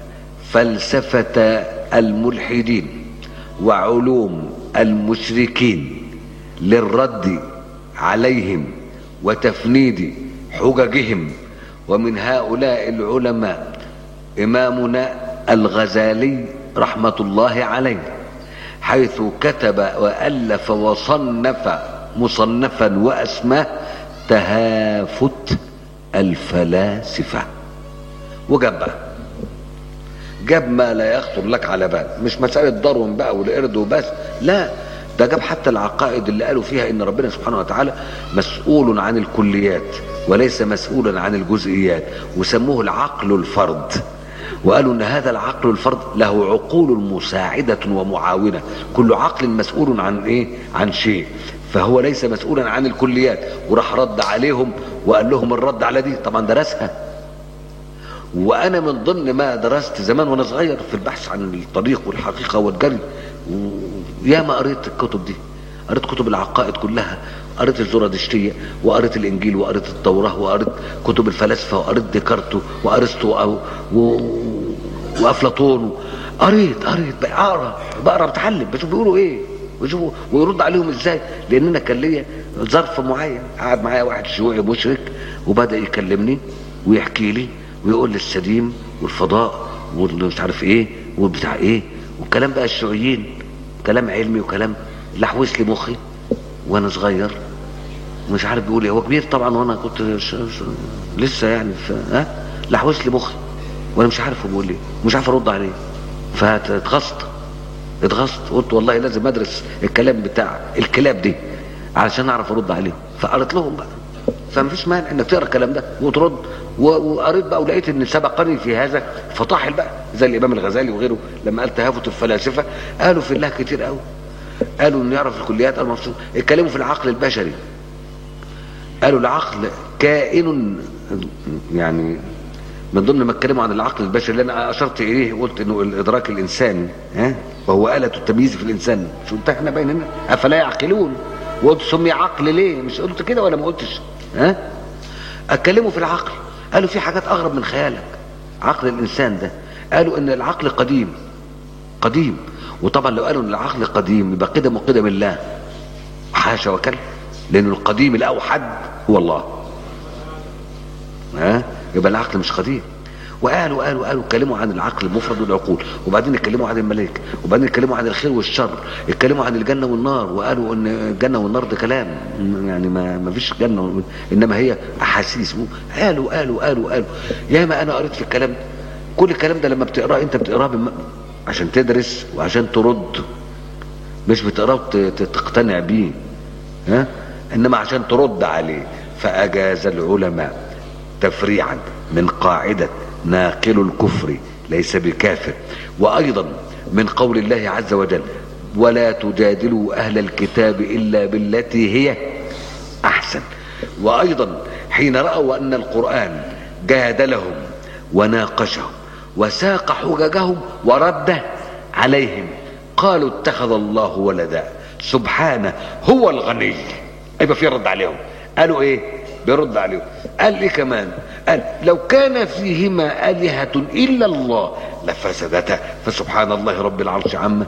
فلسفة الملحدين وعلوم المشركين للرد عليهم وتفنيد حججهم ومن هؤلاء العلماء إمامنا الغزالي رحمة الله عليه حيث كتب وألف وصنف مصنفا وأسماه تهافت الفلاسفة وجاب بقى جاب ما لا يخطر لك على بال مش مسألة داروين بقى والقرد وبس لا ده جاب حتى العقائد اللي قالوا فيها ان ربنا سبحانه وتعالى مسؤول عن الكليات وليس مسؤولا عن الجزئيات وسموه العقل الفرد وقالوا ان هذا العقل الفرد له عقول مساعدة ومعاونة كل عقل مسؤول عن ايه عن شيء فهو ليس مسؤولا عن الكليات وراح رد عليهم وقال لهم الرد على دي طبعا درسها وانا من ضمن ما درست زمان وانا صغير في البحث عن الطريق والحقيقه والجري ويا ما قريت الكتب دي قريت كتب العقائد كلها قريت الزرادشتية وقريت الإنجيل وقريت التوراة وقريت كتب الفلاسفة وقريت ديكارتو وأرسطو و... و... وأفلاطون قريت قريت بقرا بقرا بتعلم بشوف بيقولوا إيه وشوفوا ويرد عليهم ازاي لان كان ليا ظرف معين قعد معايا واحد شيوعي مشرك وبدا يكلمني ويحكي لي ويقول لي السديم والفضاء والمش عارف ايه والبتاع ايه والكلام بقى الشيوعيين كلام علمي وكلام لحوس لي مخي وانا صغير مش عارف بيقول ايه هو كبير طبعا وانا كنت ش... ش... لسه يعني ف... ها لحوس لي مخي وانا مش عارف هو بيقول ايه مش عارف ارد عليه فاتغصت اتغصت قلت والله لازم ادرس الكلام بتاع الكلاب دي علشان اعرف ارد عليهم فقريت لهم بقى فمفيش مانع انك تقرا الكلام ده وترد و- وقريت بقى ولقيت ان سبقني في هذا فطاحل بقى زي الامام الغزالي وغيره لما قال تهافت الفلاسفه قالوا في الله كتير قوي قالوا انه يعرف الكليات قالوا مبسوط اتكلموا في العقل البشري قالوا العقل كائن يعني من ضمن ما اتكلموا عن العقل البشري اللي انا اشرت اليه قلت انه الادراك الانساني ها وهو آلة التمييز في الانسان شو انتهنا بيننا افلا يعقلون وقلت سمي عقل ليه مش قلت كده ولا ما قلتش ها اتكلموا في العقل قالوا في حاجات اغرب من خيالك عقل الانسان ده قالوا ان العقل قديم قديم وطبعا لو قالوا ان العقل قديم يبقى قدم وقدم الله حاشا وكلا لان القديم الاوحد هو الله ها يبقى العقل مش قديم وقالوا قالوا قالوا اتكلموا عن العقل المفرد والعقول وبعدين اتكلموا عن الملائكه وبعدين اتكلموا عن الخير والشر اتكلموا عن الجنه والنار وقالوا ان الجنه والنار ده كلام يعني ما ما فيش جنه و- انما هي احاسيس قالوا قالوا قالوا قالوا ياما انا قريت في الكلام ده. كل الكلام ده لما بتقراه انت بتقراه بم... عشان تدرس وعشان ترد مش بتقراه وت- ت- تقتنع بيه ها انما عشان ترد عليه فاجاز العلماء تفريعا من قاعده ناقل الكفر ليس بكافر وايضا من قول الله عز وجل ولا تجادلوا اهل الكتاب الا بالتي هي احسن وايضا حين راوا ان القران جادلهم وناقشهم وساق حججهم ورد عليهم قالوا اتخذ الله ولدا سبحانه هو الغني يبقى في رد عليهم قالوا ايه بيرد عليهم قال ايه كمان قال لو كان فيهما آلهة إلا الله لفسدتا فسبحان الله رب العرش عما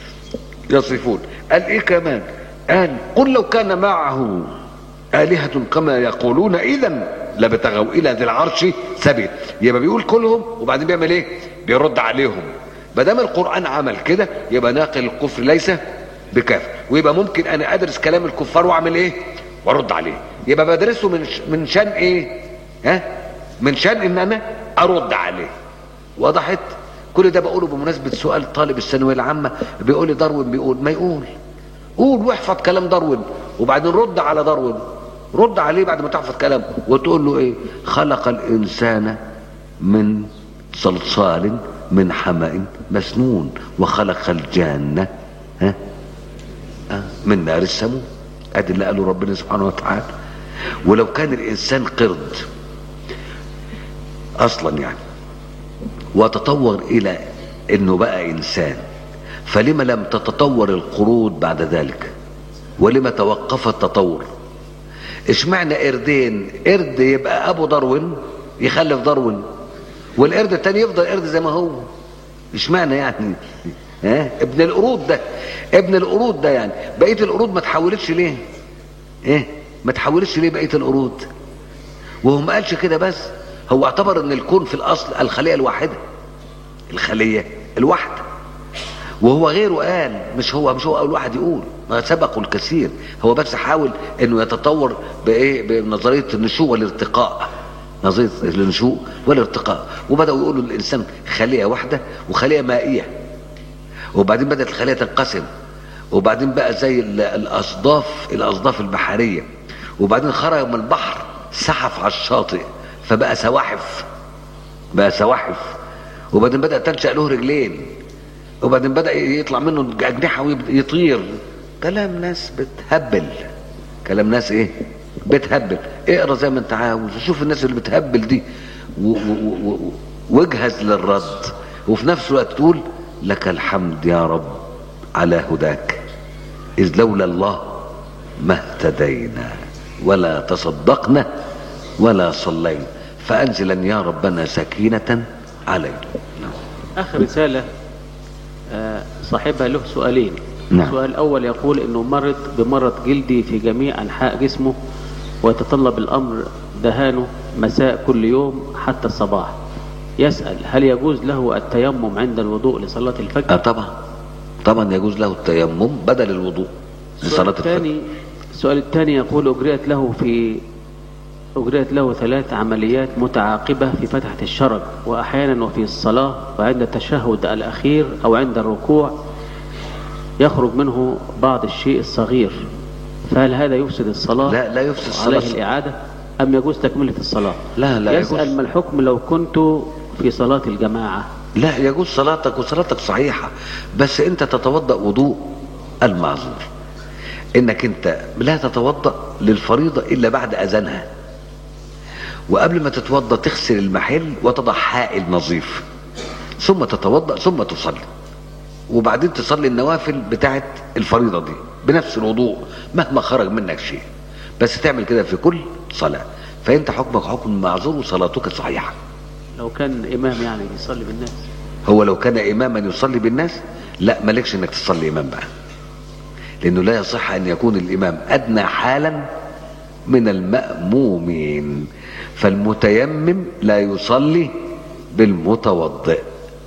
يصفون قال ايه كمان قال قل لو كان معه آلهة كما يقولون إذا لبتغوا إلى ذي العرش سبيل يبقى بيقول كلهم وبعدين بيعمل إيه؟ بيرد عليهم ما دام القرآن عمل كده يبقى ناقل الكفر ليس بكافر ويبقى ممكن أنا أدرس كلام الكفار وأعمل إيه؟ وأرد عليه يبقى بدرسه من ش- من شان إيه؟ ها؟ من شان إن أنا أرد عليه وضحت؟ كل ده بقوله بمناسبة سؤال طالب الثانوية العامة بيقول لي داروين بيقول ما يقول قول واحفظ كلام داروين وبعدين رد على داروين رد عليه بعد ما تحفظ كلامه وتقول له ايه خلق الانسان من صلصال من حمأ مسنون وخلق الجنة ها آه، من نار السموم ادي اللي قاله ربنا سبحانه وتعالى ولو كان الانسان قرد اصلا يعني وتطور الى انه بقى انسان فلما لم تتطور القرود بعد ذلك ولما توقف التطور اشمعنى قردين قرد يبقى ابو داروين يخلف داروين والقرد التاني يفضل قرد زي ما هو اشمعنى يعني ها ابن القرود ده ابن القرود ده يعني بقيه القرود ما تحولتش ليه ايه ما تحولتش ليه بقيه القرود وهو ما قالش كده بس هو اعتبر ان الكون في الاصل الخليه الواحده الخليه الواحده وهو غيره قال مش هو مش هو اول واحد يقول ما سبقوا الكثير هو بس حاول انه يتطور بايه بنظريه النشوء والارتقاء نظريه النشوء والارتقاء وبداوا يقولوا الانسان خليه واحده وخليه مائيه وبعدين بدات الخليه تنقسم وبعدين بقى زي ال- الاصداف الاصداف البحريه وبعدين خرج من البحر سحف على الشاطئ فبقى سواحف بقى سواحف وبعدين بدا تنشا له رجلين وبعدين بدا يطلع منه اجنحه ويطير كلام ناس بتهبل كلام ناس ايه بتهبل اقرا زي ما انت عاوز وشوف الناس اللي بتهبل دي و- و- و- و- واجهز للرد وفي نفس الوقت تقول لك الحمد يا رب على هداك إذ لولا الله ما اهتدينا ولا تصدقنا ولا صلينا فأنزلا يا ربنا سكينة علينا آخر رسالة آه، صاحبها له سؤالين نعم. السؤال الأول يقول إنه مرض بمرض جلدي في جميع أنحاء جسمه ويتطلب الأمر دهانه مساء كل يوم حتى الصباح يسأل هل يجوز له التيمم عند الوضوء لصلاة آه الفجر طبعا طبعا يجوز له التيمم بدل الوضوء السؤال لصلاة الفجر الثاني السؤال الثاني يقول أجريت له في أجريت له ثلاث عمليات متعاقبة في فتحة الشرج وأحيانا وفي الصلاة وعند التشهد الأخير أو عند الركوع يخرج منه بعض الشيء الصغير فهل هذا يفسد الصلاة؟ لا لا يفسد عليه الصلاة الإعادة أم يجوز تكملة الصلاة؟ لا لا يسأل يجوز ما الحكم لو كنت في صلاة الجماعة؟ لا يجوز صلاتك وصلاتك صحيحة بس انت تتوضأ وضوء المعذور انك انت لا تتوضأ للفريضة الا بعد اذانها وقبل ما تتوضأ تغسل المحل وتضع حائل نظيف ثم تتوضأ ثم تصلي وبعدين تصلي النوافل بتاعت الفريضة دي بنفس الوضوء مهما خرج منك شيء بس تعمل كده في كل صلاة فانت حكمك حكم معذور وصلاتك صحيحه لو كان إمام يعني بيصلي بالناس هو لو كان اماما يصلي بالناس لا مالكش انك تصلي امام بقى لانه لا يصح ان يكون الامام ادنى حالا من المامومين فالمتيمم لا يصلي بالمتوضئ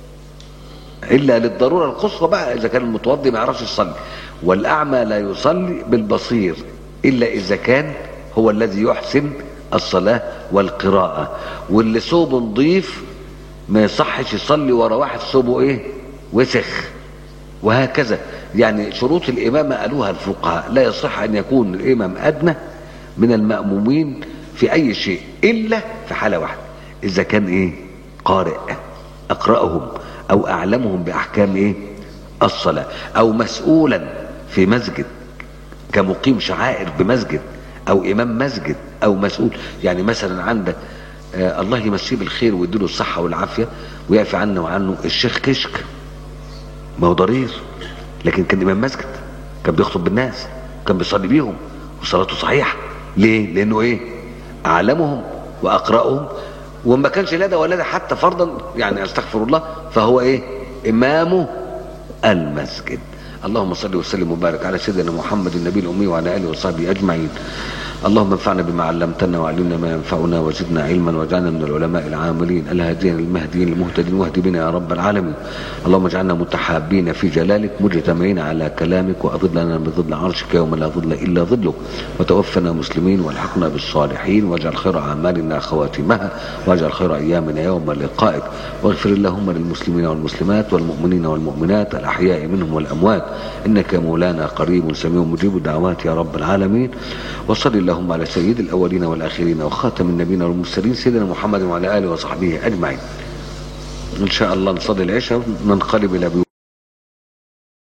الا للضروره القصوى بقى اذا كان المتوضئ ما يعرفش يصلي والاعمى لا يصلي بالبصير الا اذا كان هو الذي يحسن الصلاه والقراءه واللي ثوبه نضيف ما يصحش يصلي ورا واحد ثوبه ايه وسخ وهكذا يعني شروط الامامه قالوها الفقهاء لا يصح ان يكون الامام ادنى من المامومين في اي شيء الا في حاله واحده اذا كان ايه قارئ اقراهم او اعلمهم باحكام ايه الصلاه او مسؤولا في مسجد كمقيم شعائر بمسجد او امام مسجد او مسؤول يعني مثلا عندك آه الله يمسيه بالخير ويديله الصحه والعافيه ويعفي عنه وعنه الشيخ كشك ما هو ضرير لكن كان امام مسجد كان بيخطب بالناس كان بيصلي بيهم وصلاته صحيحه ليه لانه ايه اعلمهم واقراهم وما كانش لا ده ولا ده حتى فرضا يعني استغفر الله فهو ايه امامه المسجد اللهم صل وسلم وبارك على سيدنا محمد النبي الامي وعلى اله وصحبه اجمعين اللهم انفعنا بما علمتنا وعلمنا ما ينفعنا وزدنا علما واجعلنا من العلماء العاملين الهادين المهديين المهتدين واهد بنا يا رب العالمين اللهم اجعلنا متحابين في جلالك مجتمعين على كلامك واظلنا بظل عرشك يوم لا ظل الا ظلك وتوفنا مسلمين والحقنا بالصالحين واجعل خير اعمالنا خواتمها واجعل خير ايامنا يوم لقائك واغفر اللهم للمسلمين والمسلمات والمؤمنين والمؤمنات الاحياء منهم والاموات انك يا مولانا قريب سميع مجيب الدعوات يا رب العالمين وصل اللهم على سيد الاولين والاخرين وخاتم النبيين والمرسلين سيدنا محمد وعلى اله وصحبه اجمعين ان شاء الله نصلي العشاء وننقلب الى بيوت